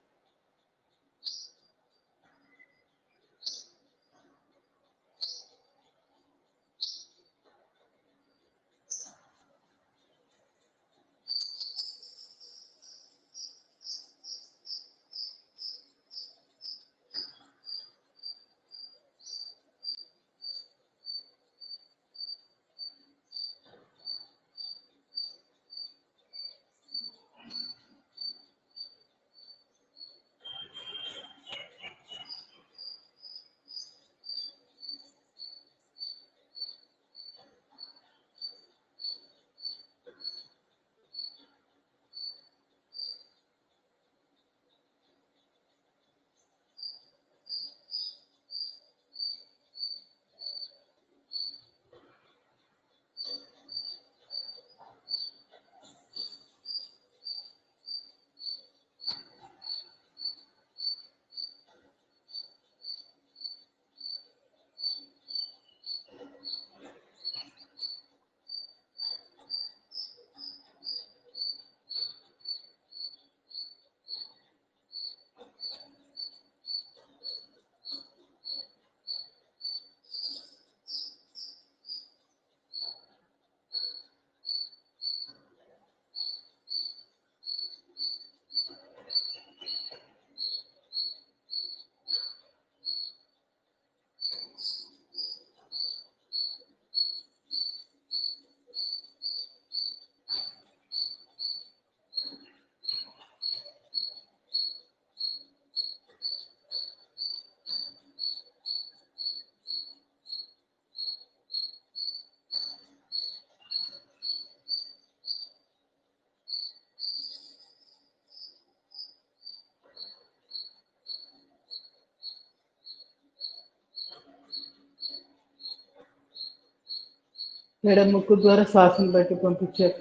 మేడం ముక్కు ద్వారా శ్వాసను బట్టి పంపించాక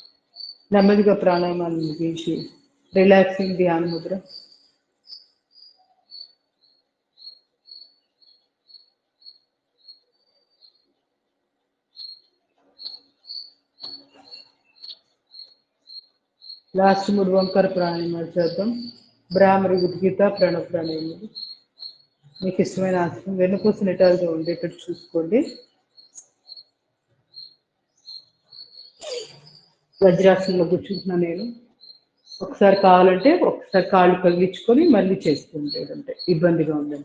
నెమ్మదిగా ప్రాణాయామాన్ని ముగించి రిలాక్సింగ్ ధ్యాన ముద్ర లాస్ట్ మూడు వంకర ప్రాణాయామాలు చేద్దాం బ్రాహ్మరి ఉద్గీత ప్రణవ ప్రాణాయామాలు మీకు ఇష్టమైన ఆసనం వెన్నుపూస నిటాలుగా ఉండేటట్టు చూసుకోండి వజ్రాసనంలో కూర్చుంటున్నా నేను ఒకసారి కావాలంటే ఒకసారి కాళ్ళు కదిలించుకొని మళ్ళీ చేసుకుంటేదంటే ఇబ్బందిగా ఉందండి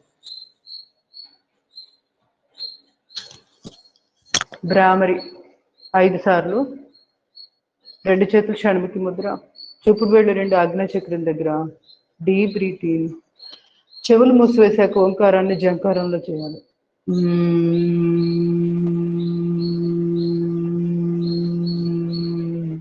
భ్రామరి ఐదు సార్లు రెండు చేతులు షణ్ముఖి ముద్ర చూపుడు వేళ్ళు రెండు ఆజ్ఞా చక్రం దగ్గర డీప్ బ్రీతింగ్ చెవులు మూసివేశాక ఓంకారాన్ని జంకారంలో చేయాలి మ్మ్.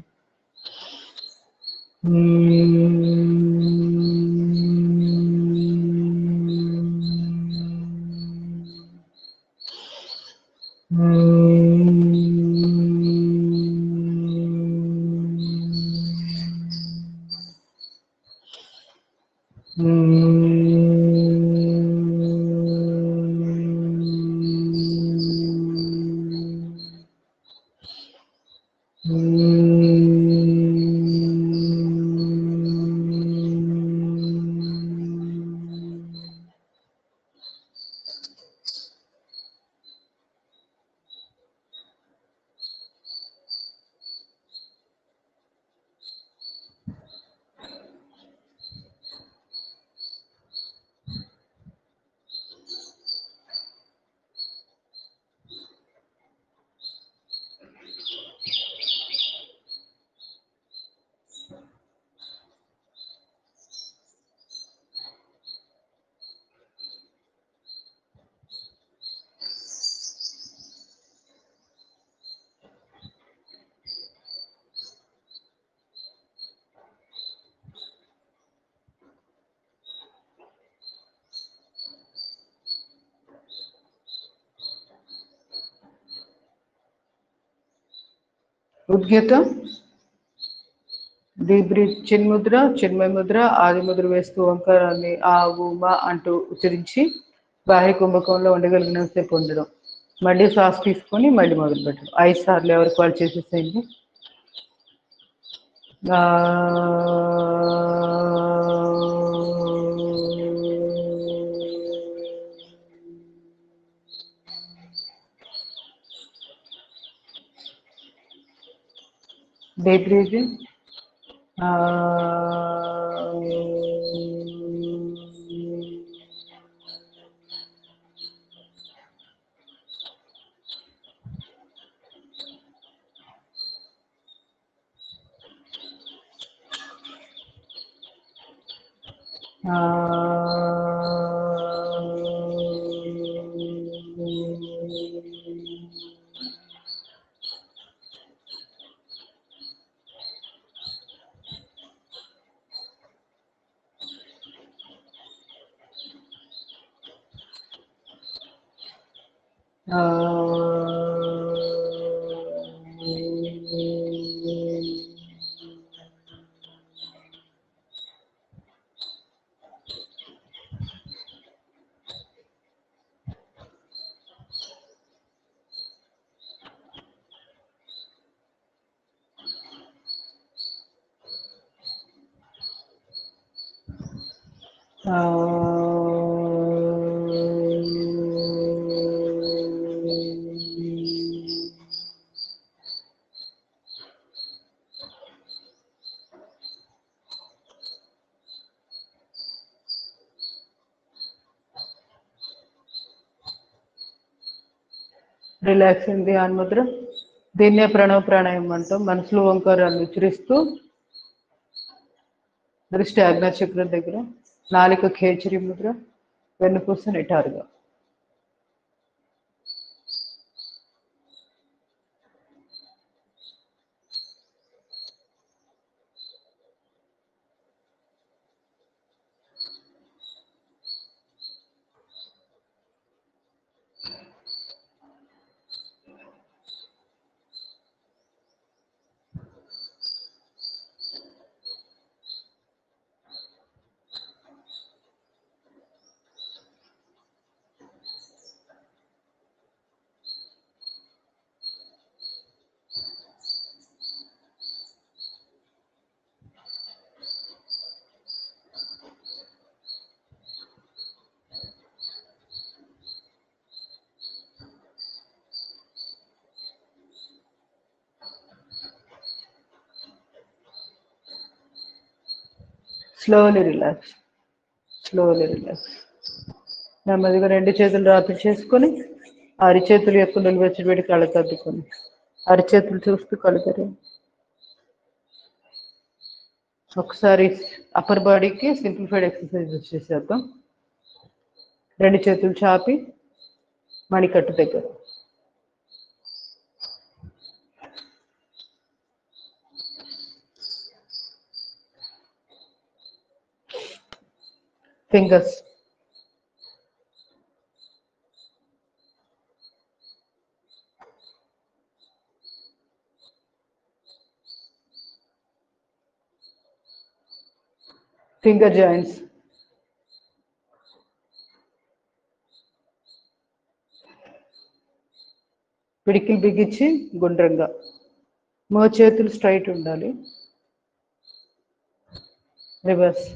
ఉద్గీత డీప్ బ్రీత్ చిన్ముద్ర చిన్మయ ముద్ర ఆది ముద్ర వేస్తూ ఓంకారాన్ని ఆ ఊ మా అంటూ ఉచ్చరించి బాహ్య కుంభకంలో ఉండగలిగినంతసేపు ఉండడం మళ్ళీ శ్వాస తీసుకొని మళ్ళీ మొదలు పెట్టడం ఐదు సార్లు ఎవరికి వాళ్ళు చేసేసేయండి ఆ డీప్ బ్రీతింగ్ రిలాక్సింగ్ ధ్యాన్ ముద్ర దీన్నే ప్రణవ ప్రాణాయామం అంటాం మనసులో ఓంకారాన్ని ఉచ్చరిస్తూ దృష్టి ఆజ్ఞా చక్రం దగ్గర నాలుక ఖేచరి ముద్ర వెన్నుపూస నిటారుగా స్లోలీ రిలాక్స్ స్లోలీ రిలాక్స్ నెమ్మదిగా రెండు చేతులు రాత్రి చేసుకొని అరిచేతులు ఎక్కువ నిలువచ్చి పెట్టి కళ్ళు తద్దుకొని అరిచేతులు చూస్తూ కళ్ళు తెరవండి. ఒకసారి అప్పర్ బాడీకి సింప్లిఫైడ్ ఎక్సర్సైజ్ చేసేద్దాం రెండు చేతులు చాపి మణికట్టు దగ్గర ఫింగర్స్ ఫింగర్ జాయింట్స్ పిడికిలు బిగించి గుండ్రంగా మో చేతులు స్ట్రైట్ ఉండాలి రివర్స్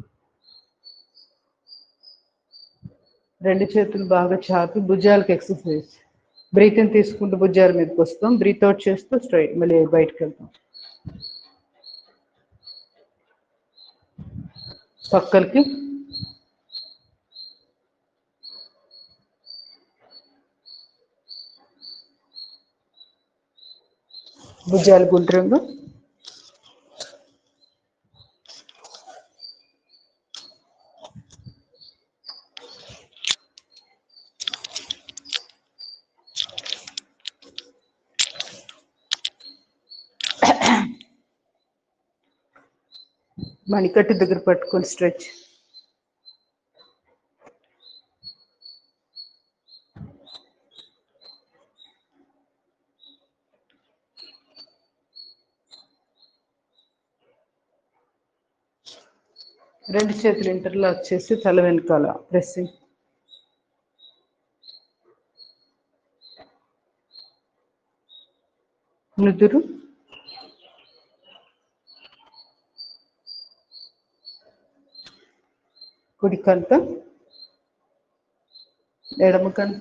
రెండు చేతులు బాగా చాపి భుజాలకు ఎక్సర్సైజ్ బ్రీత్ ఇన్ తీసుకుంటూ భుజాల మీదకి వస్తాం బ్రీత్ అవుట్ చేస్తూ స్ట్రైట్ మళ్ళీ బయటకు వెళ్తాం పక్కలకి భుజాలు గుండ్రంగా మణికట్టు దగ్గర పట్టుకొని స్ట్రెచ్ రెండు చేతులు ఇంటర్లాక్ చేసి తల వెనకాల ప్రెస్సింగ్ నుదురు కుడి కంత ఎడమ కంత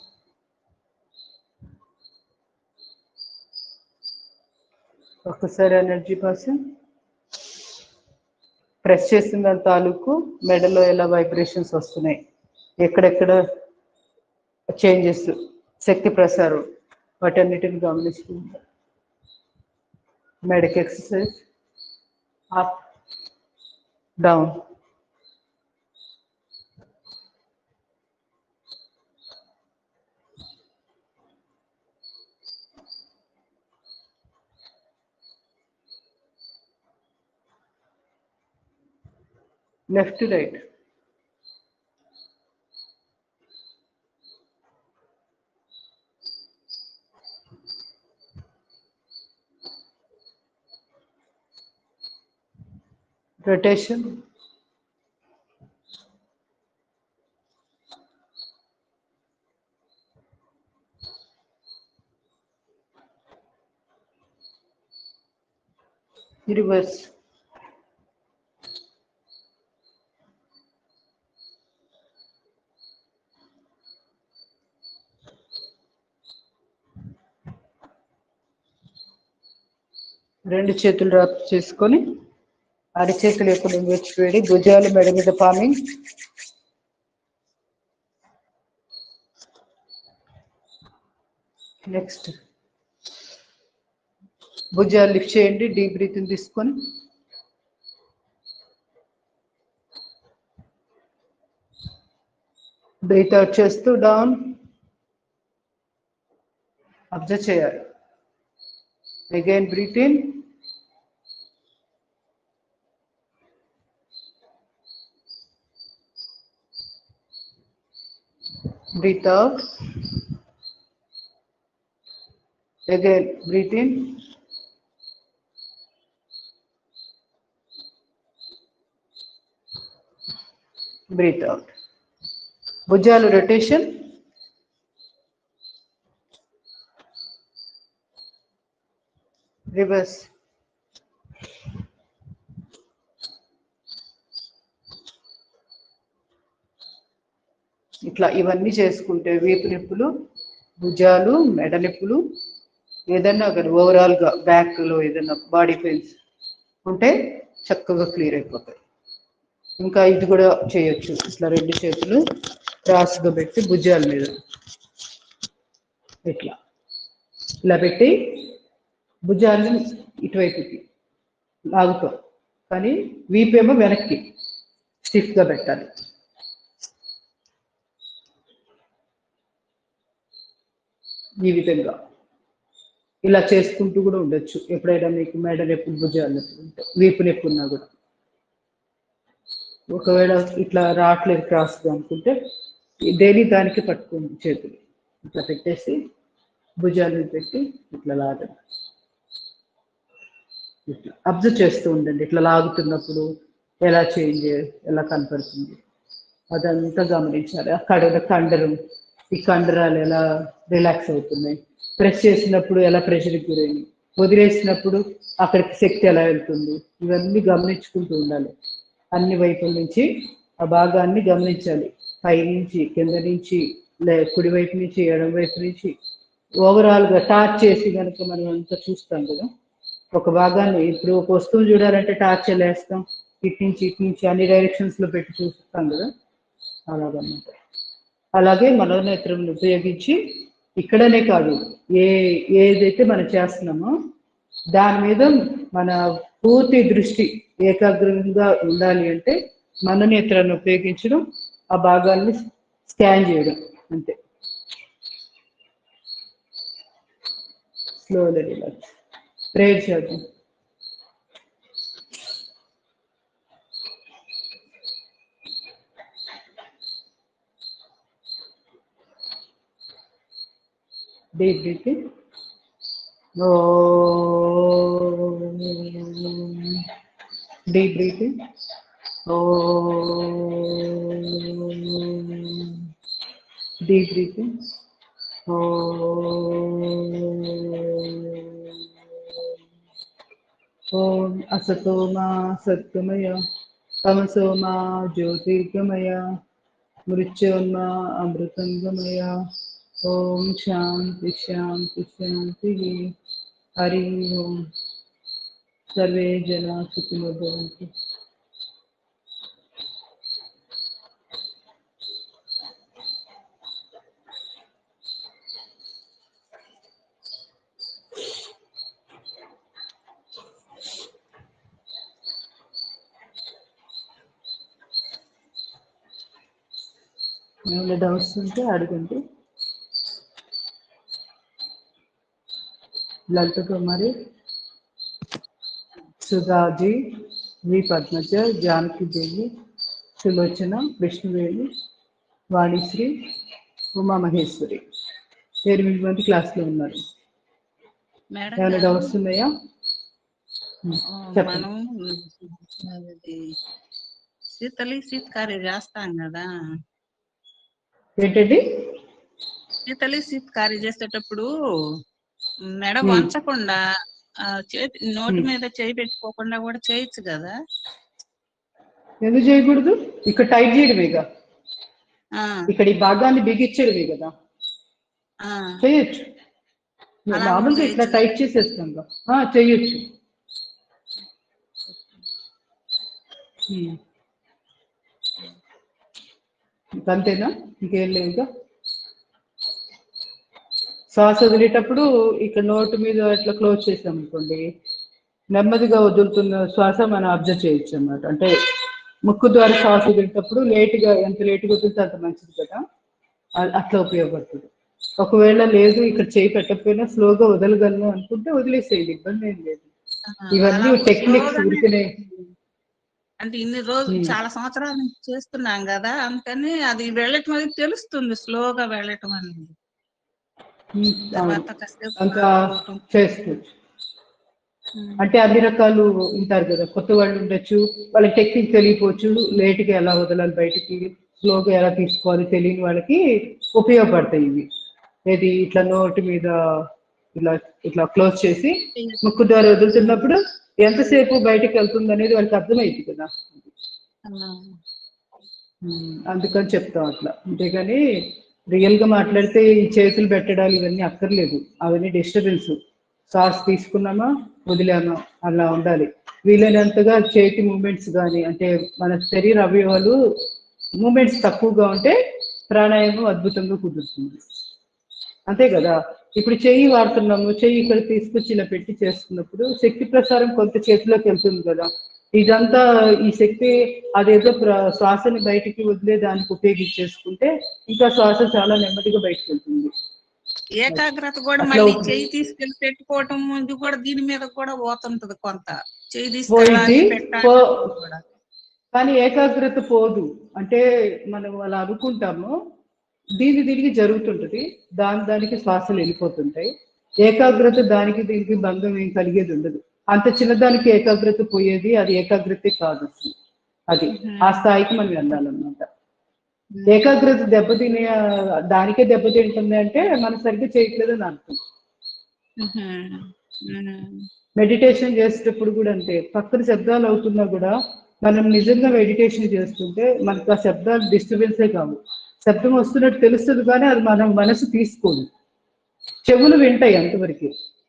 ఒక్కసారి ఎనర్జీ పాసింగ్ ప్రెస్ చేసిన దాని తాలూకు మెడలో ఎలా వైబ్రేషన్స్ వస్తున్నాయి ఎక్కడెక్కడ చేంజెస్ శక్తి ప్రసారం వాటన్నిటిని గమనిస్తుంది మెడకి exercise up down left to right rotation reverse రెండు చేతులు డ్రాప్ చేసుకొని అరిచేతులు ఎక్కువ నింగొచ్చి వేడి భుజాలు మెడ మీద పామింగ్ నెక్స్ట్ భుజాలు లిఫ్ట్ చేయండి డీప్ బ్రీతింగ్ తీసుకొని బ్రీత్ అవుట్ చేస్తూ డౌన్ అబ్జర్వ్ చేయాలి Again, breathe in. Breathe out. Again, breathe in. Breathe out. Bhujalu rotation. Reverse. ఇట్లా ఇవన్నీ చేసుకుంటే వీపు నొప్పులు భుజాలు మెడ నొప్పులు ఏదన్నా అక్కడ ఓవరాల్గా బ్యాక్లో ఏదైనా బాడీ పెయిన్స్ ఉంటే చక్కగా క్లియర్ అయిపోతాయి ఇంకా ఇది కూడా చేయొచ్చు ఇట్లా రెండు చేతులు క్రాస్గా పెట్టి భుజాల మీద ఇట్లా ఇలా పెట్టి భుజాలను ఇటువైపుకి లాగుతాం కానీ వీపేమో వెనక్కి స్టిఫ్గా పెట్టాలి ఈ విధంగా ఇలా చేసుకుంటూ కూడా ఉండొచ్చు ఎప్పుడైనా మీకు మెడ నొప్పి భుజాలు నొప్పి ఉంటే వీపు నొప్పి ఉన్నా కూడా ఒకవేళ ఇట్లా రావట్లేదు క్రాస్గా అనుకుంటే దేని దానికి పట్టుకోండి చేతులు ఇట్లా పెట్టేసి భుజాల మీద పెట్టి ఇట్లా లాగండి ఇట్లా అబ్జర్వ్ చేస్తూ ఉండండి ఇట్లా లాగుతున్నప్పుడు ఎలా చేంజ్ ఎలా కనపడుతుంది అదంతా గమనించాలి ఆ కడ కండరం ఈ కండరాలు ఎలా రిలాక్స్ అవుతున్నాయి ప్రెస్ చేసినప్పుడు ఎలా ప్రెషర్కి గురైంది వదిలేసినప్పుడు అక్కడికి శక్తి ఎలా వెళ్తుంది ఇవన్నీ గమనించుకుంటూ ఉండాలి అన్ని వైపుల నుంచి ఆ భాగాన్ని గమనించాలి పై నుంచి కింద నుంచి లే కుడి వైపు నుంచి ఎడమ వైపు నుంచి ఓవరాల్గా టార్చ్ చేసి కనుక మనం అంతా చూస్తాం కదా ఒక భాగాన్ని ఇప్పుడు ఒక వస్తువు చూడాలంటే టార్చ్ ఎలా వేస్తాం ఇటు నుంచి ఇటు నుంచి అన్ని డైరెక్షన్స్ లో పెట్టి చూస్తాం కదా అలాగన్నమాట అలాగే మనోనేత్రం ఉపయోగించి ఇక్కడనే కాదు ఏ ఏదైతే మనం చేస్తున్నామో దాని మీద మన పూర్తి దృష్టి ఏకాగ్రంగా ఉండాలి అంటే మనోనేత్రాన్ని ఉపయోగించడం ఆ భాగాల్ని స్కాన్ చేయడం అంతే స్లోలీ రిలాక్స్ ప్రేయర్ చేద్దాం deep breathing. Om. Deep breathing. Deep breathing ఓం అసతో మా సత్యమయ తమసో మా జ్యోతిర్గమయ మృత్యోన్మా అమృతంగమయ ఓం శాంతి శాంతి శాంతి హరి ఓం సర్వే జనా సుఖినో భవంతు ఏమైనా డౌట్స్ ఉంటే అడగండి లలిత కుమారి సుధాజీ వి పద్మజ జానకి దేవి సులోచన విష్ణువేణి వాణిశ్రీ ఉమామహేశ్వరి ఎనిమిది మంది క్లాస్లో ఉన్నారు మేడం ఏమైనా గారు, డౌట్స్ ఉన్నాయా ఉమ్, ఆ, చెప్పండి మనం అది శీతలి శీతకారి చేస్తాం కదా ఏంటండి శీతలి శీతకారి చేసేటప్పుడు మెడ ఉమ్. వంచకుండా ఆ, చేతి నోటి ఉమ్. మీద చేయి పెట్టుకోకుండా కూడా చేయొచ్చు కదా ఎందుకు చేయకూడదు ఇక్కడ టైట్ చేయడమేగా ఆ, ఇక్కడ ఈ భాగాన్ని బిగించడమే కదా ఆ, చేయొచ్చు అలా మామూలుగా కూడా ఇట్లా చేయొచ్చు. టైట్ చేసేస్తాం కదా. ఆ, చేయొచ్చు ఉమ్. అంతేనా ఇంకేం లేదు శ్వాస వదిలేటప్పుడు ఇక్కడ నోటు మీద ఇట్లా క్లోజ్ చేసాం అనుకోండి నెమ్మదిగా వదులుతున్న శ్వాస మనం అబ్జర్వ్ చేయొచ్చు అన్నమాట అంటే ముక్కు ద్వారా శ్వాస వదిలేటప్పుడు లేటుగా ఎంత లేటుగా వదిలితే అంత మంచిది కదా అ- అట్లా ఉపయోగపడుతుంది ఒకవేళ లేదు ఇక్కడ చేయి పెట్టకపోయినా స్లోగా వదలగలను అనుకుంటే వదిలేసేయండి ఇబ్బంది ఏం లేదు ఆ, ఇవన్నీ అలా టెక్నిక్స్ స్లోగానే- ఉరికినే అంటే ఇన్ని రోజులు ఉమ్. చాలా సంవత్సరాల నుంచి చేస్తున్నాం కదా అందుకని అది వెళ్ళటం అనేది తెలుస్తుంది స్లోగా వెళ్ళటం అనేది ఉమ్, అవును. తర్వాత కాసేపు అంతా ఆడుకోవటం. చేసుకోవచ్చు ఉమ్. అంటే అన్ని రకాలు ఉంటారు కదా కొత్త వాళ్ళు ఉండొచ్చు వాళ్ళకి టెక్నిక్ తెలియపోవచ్చు లేట్గా ఎలా వదలాలి బయటికి స్లోగా ఎలా తీసుకోవాలి తెలియని వాళ్ళకి ఉపయోగపడతాయి ఇవి ఏది ఇట్లా నోటి మీద ఇలా ఇట్లా క్లోజ్ చేసి ముక్కు ద్వారా వదులుతున్నప్పుడు ఎంతసేపు బయటికి వెళ్తుంది అనేది వాళ్ళకి అర్థమైంది కదా ఆ. ఉమ్, అందుకని చెప్తాం అట్లా అంతేగాని రియల్ గా మాట్లాడితే ఈ చేతులు పెట్టడాలు ఇవన్నీ అక్కర్లేదు అవన్నీ డిస్టర్బెన్స్ సాస్ తీసుకున్నామా వదిలామా అలా ఉండాలి వీలైనంతగా చేతి మూమెంట్స్ కానీ అంటే మన శరీర అవయవాలు మూమెంట్స్ తక్కువగా ఉంటే ప్రాణాయామం అద్భుతంగా కుదురుతుంది అంతే కదా ఇప్పుడు చెయ్యి వాడుతున్నాము చెయ్యి ఇక్కడ తీసుకొచ్చి ఇలా పెట్టి చేస్తున్నప్పుడు శక్తి ప్రసారం కొంత చేతిలోకి వెళ్తుంది కదా ఇదంతా ఈ శక్తి అదేదో ప్ర- శ్వాసని బయటికి వదిలే దానికి ఉపయోగించేసుకుంటే ఇంకా శ్వాస చాలా నెమ్మదిగా బయటకు వెళ్తుంది ఏకాగ్రత కూడా అట్లా మళ్ళీ ఒక- చెయ్యి తీసుకెళ్లి పెట్టుకోవటం ఇది కూడా దీని మీద కూడా పోతుంటది కొంత చెయ్యి పోయింది, తీసుకెళ్ళాలి పెట్టాలి పో- కూడా. కానీ ఏకాగ్రత పోదు అంటే మనం అలా అనుకుంటాము దీని దీనికి జరుగుతుంటది దాని దానికి శ్వాసలు వెళ్ళిపోతుంటాయి ఏకాగ్రత దానికి దీనికి బంధం ఏం కలిగేది ఉండదు అంత చిన్నదానికి ఏకాగ్రత పోయేది అది ఏకాగ్రతే కాదు అసలు అది ఆ స్థాయికి మనం వెళ్ళాలన్నమాట ఏకాగ్రత దెబ్బతినే దానికే దెబ్బతింటుంది అంటే మనం సరిగ్గా చేయట్లేదు అని అర్థం ఉహుం. ఉమ్. మెడిటేషన్ చేసేటప్పుడు కూడా అంతే పక్కన శబ్దాలు అవుతున్నా కూడా మనం నిజంగా మెడిటేషన్ చేస్తుంటే మనకు ఆ శబ్దాలు డిస్టర్బెన్సే కావు శబ్దం వస్తున్నట్టు తెలుస్తుంది కానీ అది మనం మనసు తీసుకోదు చెవులు వింటాయి అంతవరకు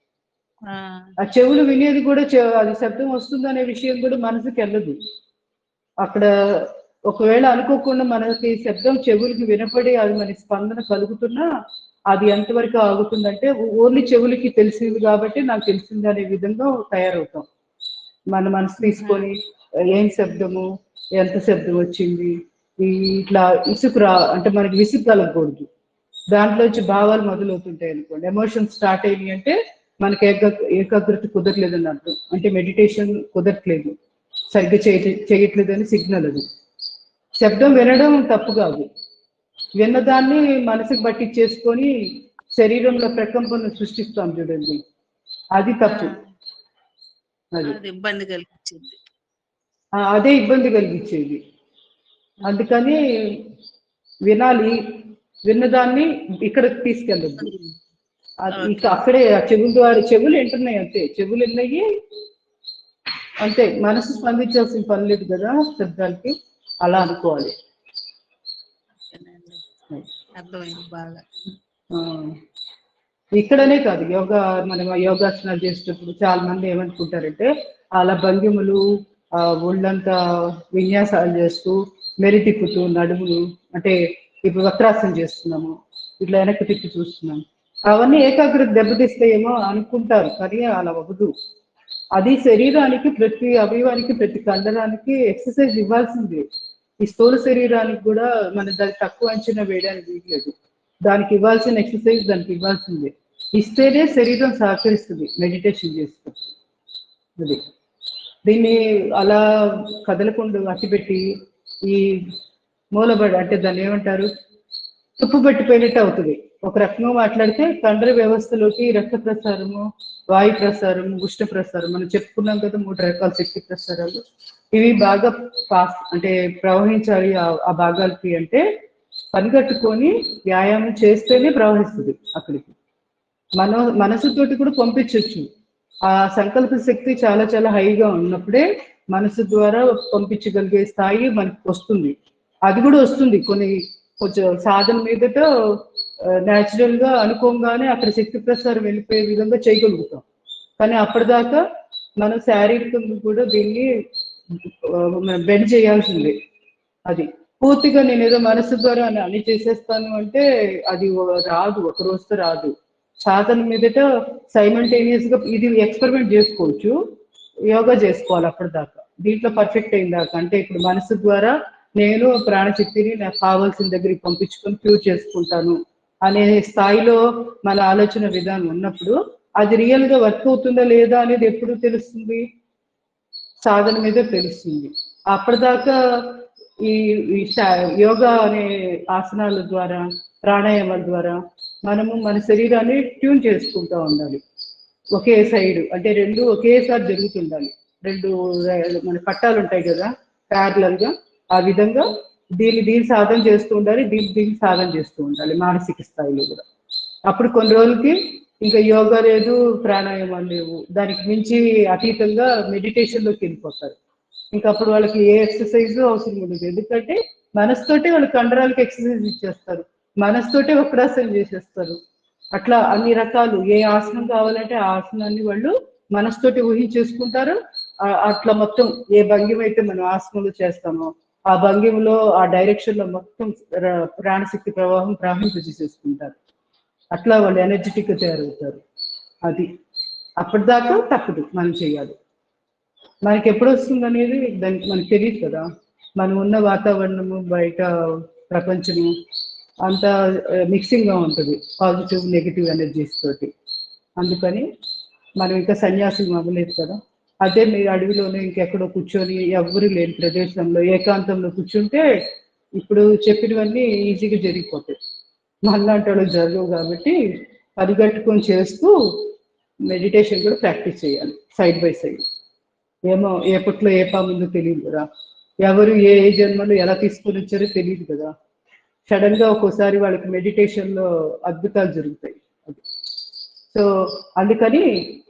ఆ. ఆ చెవులు వినేది కూడా చె- అది శబ్దం వస్తుందనే విషయం కూడా మనసుకి వెళ్ళదు అక్కడ ఒకవేళ అనుకోకుండా మనకి శబ్దం చెవులకి వినపడి అది మన స్పందన కలుగుతున్నా అది ఎంతవరకు ఆగుతుందంటే ఓన్లీ చెవులకి తెలిసింది కాబట్టి నాకు తెలిసింది అనే విధంగా తయారవుతాం మన మనసు తీసుకొని ఏం శబ్దము ఎంత శబ్దం వచ్చింది ఈ ఇట్లా ఇసుకు రా అంటే మనకి విసుగు కలగకూడదు దాంట్లోంచి భావాలు మొదలవుతుంటాయి అనుకోండి ఎమోషన్స్ స్టార్ట్ అయినాయి అంటే మనకి ఏక ఏకాగ్రత కుదరలేదని అర్థం అంటే మెడిటేషన్ కుదరట్లేదు సరిగ్గా చేయ చేయట్లేదని సిగ్నల్ అది శబ్దం వినడం తప్పు కాదు విన్నదాన్ని మనసుకు పట్టించేసుకొని శరీరంలో ప్రకంపన సృష్టిస్తాం చూడండి అది తప్పు అది అది ఇబ్బంది కలిగించింది ఆ, అదే ఇబ్బంది కలిగించేది అందుకని వినాలి విన్నదాన్ని ఇక్కడికి తీసుకెళ్ళద్దు అది ఇక అక్కడే ఆ చెవుల ద్వారా చెవులు వింటున్నాయి అంతే చెవులు విన్నాయి అంతే మనసు స్పందించాల్సిన పని లేదు కదా శబ్దాలకి అలా అనుకోవాలి అర్థమైంది బాగా ఆ, ఇక్కడనే కాదు యోగా మనం యోగాసనాలు చేసేటప్పుడు చాలా మంది ఏమనుకుంటారంటే అలా భంగిములు ఆ, ఒళ్ళంతా విన్యాసాలు చేస్తూ మెరి తిప్పుతూ నడుములు అంటే ఇప్పుడు వక్రాసనం చేస్తున్నాము ఇట్లా వెనక్కి తిప్పి చూస్తున్నాం అవన్నీ ఏకాగ్రత దెబ్బతీస్తాయేమో అనుకుంటారు కానీ అలా అవ్వదు అది శరీరానికి ప్రతి అవయవానికి ప్రతి కండరానికి ఎక్సర్సైజ్ ఇవ్వాల్సిందే ఈ స్థూల శరీరానికి కూడా మన దాన్ని తక్కువ అంచనా వేయడానికి వీల్లేదు దానికి ఇవ్వాల్సిన ఎక్సర్సైజ్ దానికి ఇవ్వాల్సిందే ఇస్తేనే శరీరం సహకరిస్తుంది మెడిటేషన్ చేస్తూ అది దీన్ని అలా కదలకుండా అట్టిపెట్టి ఈ మూలబడి అంటే దాన్ని ఏమంటారు తుప్పు పట్టిపోయినట్టు అవుతుంది ఒక రకంగా మాట్లాడితే కండర వ్యవస్థలోకి రక్త ప్రసారము వాయు ప్రసారం ఉష్ణ ప్రసారం మనం చెప్పుకున్నాం కదా మూడు రకాల శక్తి ప్రసారాలు ఇవి బాగా పాస్ అంటే ప్రవహించాలి ఆ- ఆ భాగాలకి అంటే పనిగట్టుకొని వ్యాయామం చేస్తేనే ప్రవహిస్తుంది అక్కడికి మన మనసుతోటి కూడా పంపించవచ్చు ఆ సంకల్ప శక్తి చాలా చాలా హైగా ఉన్నప్పుడే మనసు ద్వారా పంపించగలిగే స్థాయి మనకు వస్తుంది అది కూడా వస్తుంది కొన్ని కొంచెం సాధన మీదట న్యాచురల్ గా అనుకోగానే అక్కడ శక్తి ప్రసారం వెళ్ళిపోయే విధంగా చేయగలుగుతాం కానీ అప్పటిదాకా మనం శారీరకంగా కూడా దీన్ని బెండ్ చేయాల్సిందే అది పూర్తిగా నేను ఏదో మనసు ద్వారా అన్ని చేసేస్తాను అంటే అది రాదు ఒక రోజుతో రాదు సాధన మీదట సైమల్టేనియస్ గా ఇది ఎక్స్పెరిమెంట్ చేసుకోవచ్చు యోగా చేసుకోవాలి అప్పటిదాకా దీంట్లో పర్ఫెక్ట్ అయిన దాకా అంటే ఇప్పుడు మనసు ద్వారా నేను ప్రాణశక్తిని నాకు కావాల్సిన దగ్గరికి పంపించుకొని క్యూర్ చేసుకుంటాను అనే స్థాయిలో మన ఆలోచన విధానం ఉన్నప్పుడు అది రియల్ గా వర్క్ అవుతుందా లేదా అనేది ఎప్పుడు తెలుస్తుంది సాధన మీద తెలుస్తుంది అప్పటిదాకా ఈ ఈ శా- యోగా అనే ఆసనాల ద్వారా ప్రాణాయామాల ద్వారా మనము మన శరీరాన్ని ట్యూన్ చేసుకుంటూ ఉండాలి ఒకే సైడ్ అంటే రెండు ఒకేసారి జరుగుతుండాలి రెండు ర- మన పట్టాలు ఉంటాయి కదా ప్యారలల్ గా ఆ విధంగా దీన్ని దీన్ని సాధన చేస్తూ ఉండాలి దీన్ని దీన్ని సాధన చేస్తూ ఉండాలి మానసిక స్థాయిలో కూడా అప్పుడు కొన్ని రోజులకి ఇంకా యోగా లేదు ప్రాణాయామాలు లేవు దానికి మించి అతీతంగా మెడిటేషన్ లోకి వెళ్ళిపోతారు ఇంకా అప్పుడు వాళ్ళకి ఏ ఎక్సర్సైజ్ అవసరం ఉండదు ఎందుకంటే మనసుతోటే వాళ్ళు కండరాలకి ఎక్సర్సైజ్ ఇచ్చేస్తారు మనసుతోటే వక్రాసనం చేసేస్తారు అట్లా అన్ని రకాలు ఏ ఆసనం కావాలంటే ఆ ఆసనాన్ని వాళ్ళు మనసుతోటి ఊహించేసుకుంటారు ఆ- అట్లా మొత్తం ఏ భంగిమ అయితే మనం ఆసనంలో చేస్తామో ఆ భంగిమలో ఆ డైరెక్షన్ లో మొత్తం ర- ప్రాణశక్తి ప్రవాహం ప్రవహింపజేసేసుకుంటారు అట్లా వాళ్ళు ఎనర్జెటిక్ గా తయారవుతారు అది అప్పటిదాకా తప్పదు మనం చేయాలి మనకి ఎప్పుడు వస్తుంది అనేది దానికి మనకు తెలియదు కదా మనం ఉన్న వాతావరణము బయట ప్రపంచము అంతా మిక్సింగ్ గా ఉంటుంది పాజిటివ్ నెగిటివ్ ఎనర్జీస్ తోటి అందుకని మనం ఇంకా సన్యాసం అవ్వలేదు కదా అదే మీరు అడవిలోనే ఇంకెక్కడో కూర్చొని ఎవ్వరు లేని ప్రదేశంలో ఏకాంతంలో కూర్చుంటే ఇప్పుడు చెప్పినవన్నీ ఈజీగా జరిగిపోతాయి మనలాంటి వాళ్ళు జరగవు కాబట్టి పరిగెట్టుకొని చేస్తూ మెడిటేషన్ కూడా ప్రాక్టీస్ చేయాలి సైడ్ బై సైడ్ ఏమో ఎప్పట్లో ఏ పాముందో తెలియదు కదా ఎవరు ఏ ఏ జన్మలో ఎలా తీసుకొని వచ్చారో తెలియదు కదా సడన్ గా ఒక్కోసారి వాళ్ళకి మెడిటేషన్ లో అద్భుతాలు జరుగుతాయి అది సో అందుకని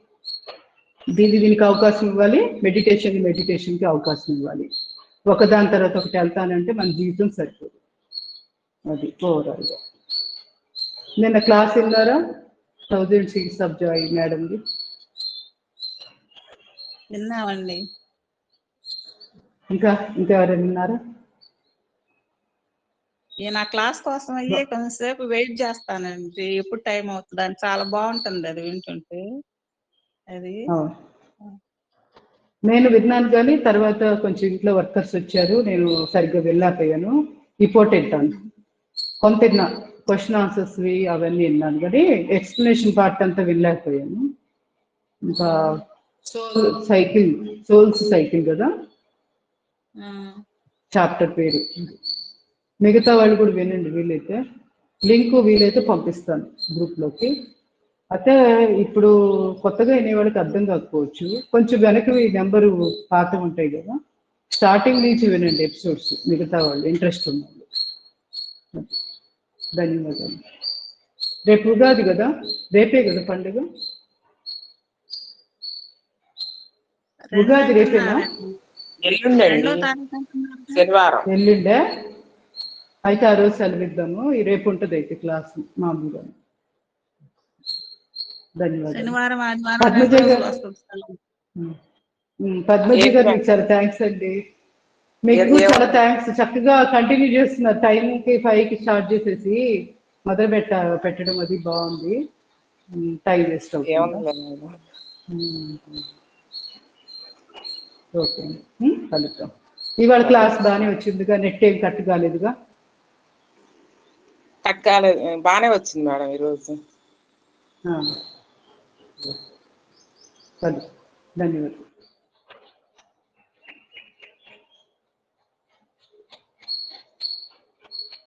దీని దీనికి అవకాశం ఇవ్వాలి మెడిటేషన్ మెడిటేషన్ కి అవకాశం ఇవ్వాలి ఒకదాని తర్వాత ఒకటి వెళ్తానంటే మన జీవితం సరిపోదు అది ఓవరాల్ గా నిన్న క్లాస్ విన్నారా థౌజండ్ సిక్స్ సబ్జాయి మేడంది విన్నామండి ఇంకా ఇంకా ఎవరైనా విన్నారా నేను ఆ క్లాస్ కోసం అయ్యే కొంతసేపు వెయిట్ చేస్తానండి ఎప్పుడు టైం అవుతుంది అని చాలా బాగుంటుంది అది వింటుంటే అది అవును. నేను విన్నాను కానీ తర్వాత కొంచెం ఇంట్లో వర్కర్స్ వచ్చారు నేను సరిగ్గా వెళ్ళాకపోయాను రిపోర్ట్ వెళ్తాను కొంత విన్నా క్వశ్చన్ ఆన్సర్స్ అవన్నీ విన్నాను కానీ ఎక్స్ప్లెనేషన్ పార్ట్ అంతా వెళ్ళలేకపోయాను ఇంకా సోల్ సైకిల్ సోల్స్ సైకిల్ కదా ఆ, చాప్టర్ పేరు మిగతా వాళ్ళు కూడా వినండి వీలైతే లింక్ వీలైతే పంపిస్తాను గ్రూప్ లోకి అయితే ఇప్పుడు కొత్తగా వినే వాళ్ళకి అర్థం కాకపోవచ్చు కొంచెం వెనక నెంబరు పాత ఉంటాయి కదా స్టార్టింగ్ నుంచి వినండి ఎపిసోడ్స్ మిగతా వాళ్ళు ఇంట్రెస్ట్ ఉన్న వాళ్ళు ధన్యవాదాలు రేపు ఉగాది కదా రేపే కదా పండుగ ఉగాది రేపేనా ఎల్లుండండి రెండో తారీఖు అంటున్నారు కదా? శనివారం ఎల్లుండే అయితే ఆ రోజు సెలవిద్దాము ఈ రేపు ఉంటుంది అయితే క్లాస్ మామూలుగా ధన్యవాదాలు శనివారం ఆదివారం పద్మజ రెండు గారు. రోజులు వస్తుంది సెలవు. ఉమ్. ఉమ్, పద్మజీ గారు మీకు చాలా థ్యాంక్స్ అండి మీకు ఏం- ఏం- చాలా థ్యాంక్స్ చక్కగా కంటిన్యూ చేస్తున్నారు టైం కి ఫైవ్ కి స్టార్ట్ చేసేసి మొదలు పెట్ట పెట్టడం అది బాగుంది టైం వేస్ట్ అవుతుంది ఏమన్నా మేడం ఓకే ఉమ్, కలుద్దాం ఇవాళ క్లాస్ బాగానే వచ్చిందిగా నెట్ ఏం కట్ కాలేదుగా తగ్గాలి బాగానే వచ్చింది మేడం ఈరోజు ఆ. కలుద్దాం ధన్యవాదాలు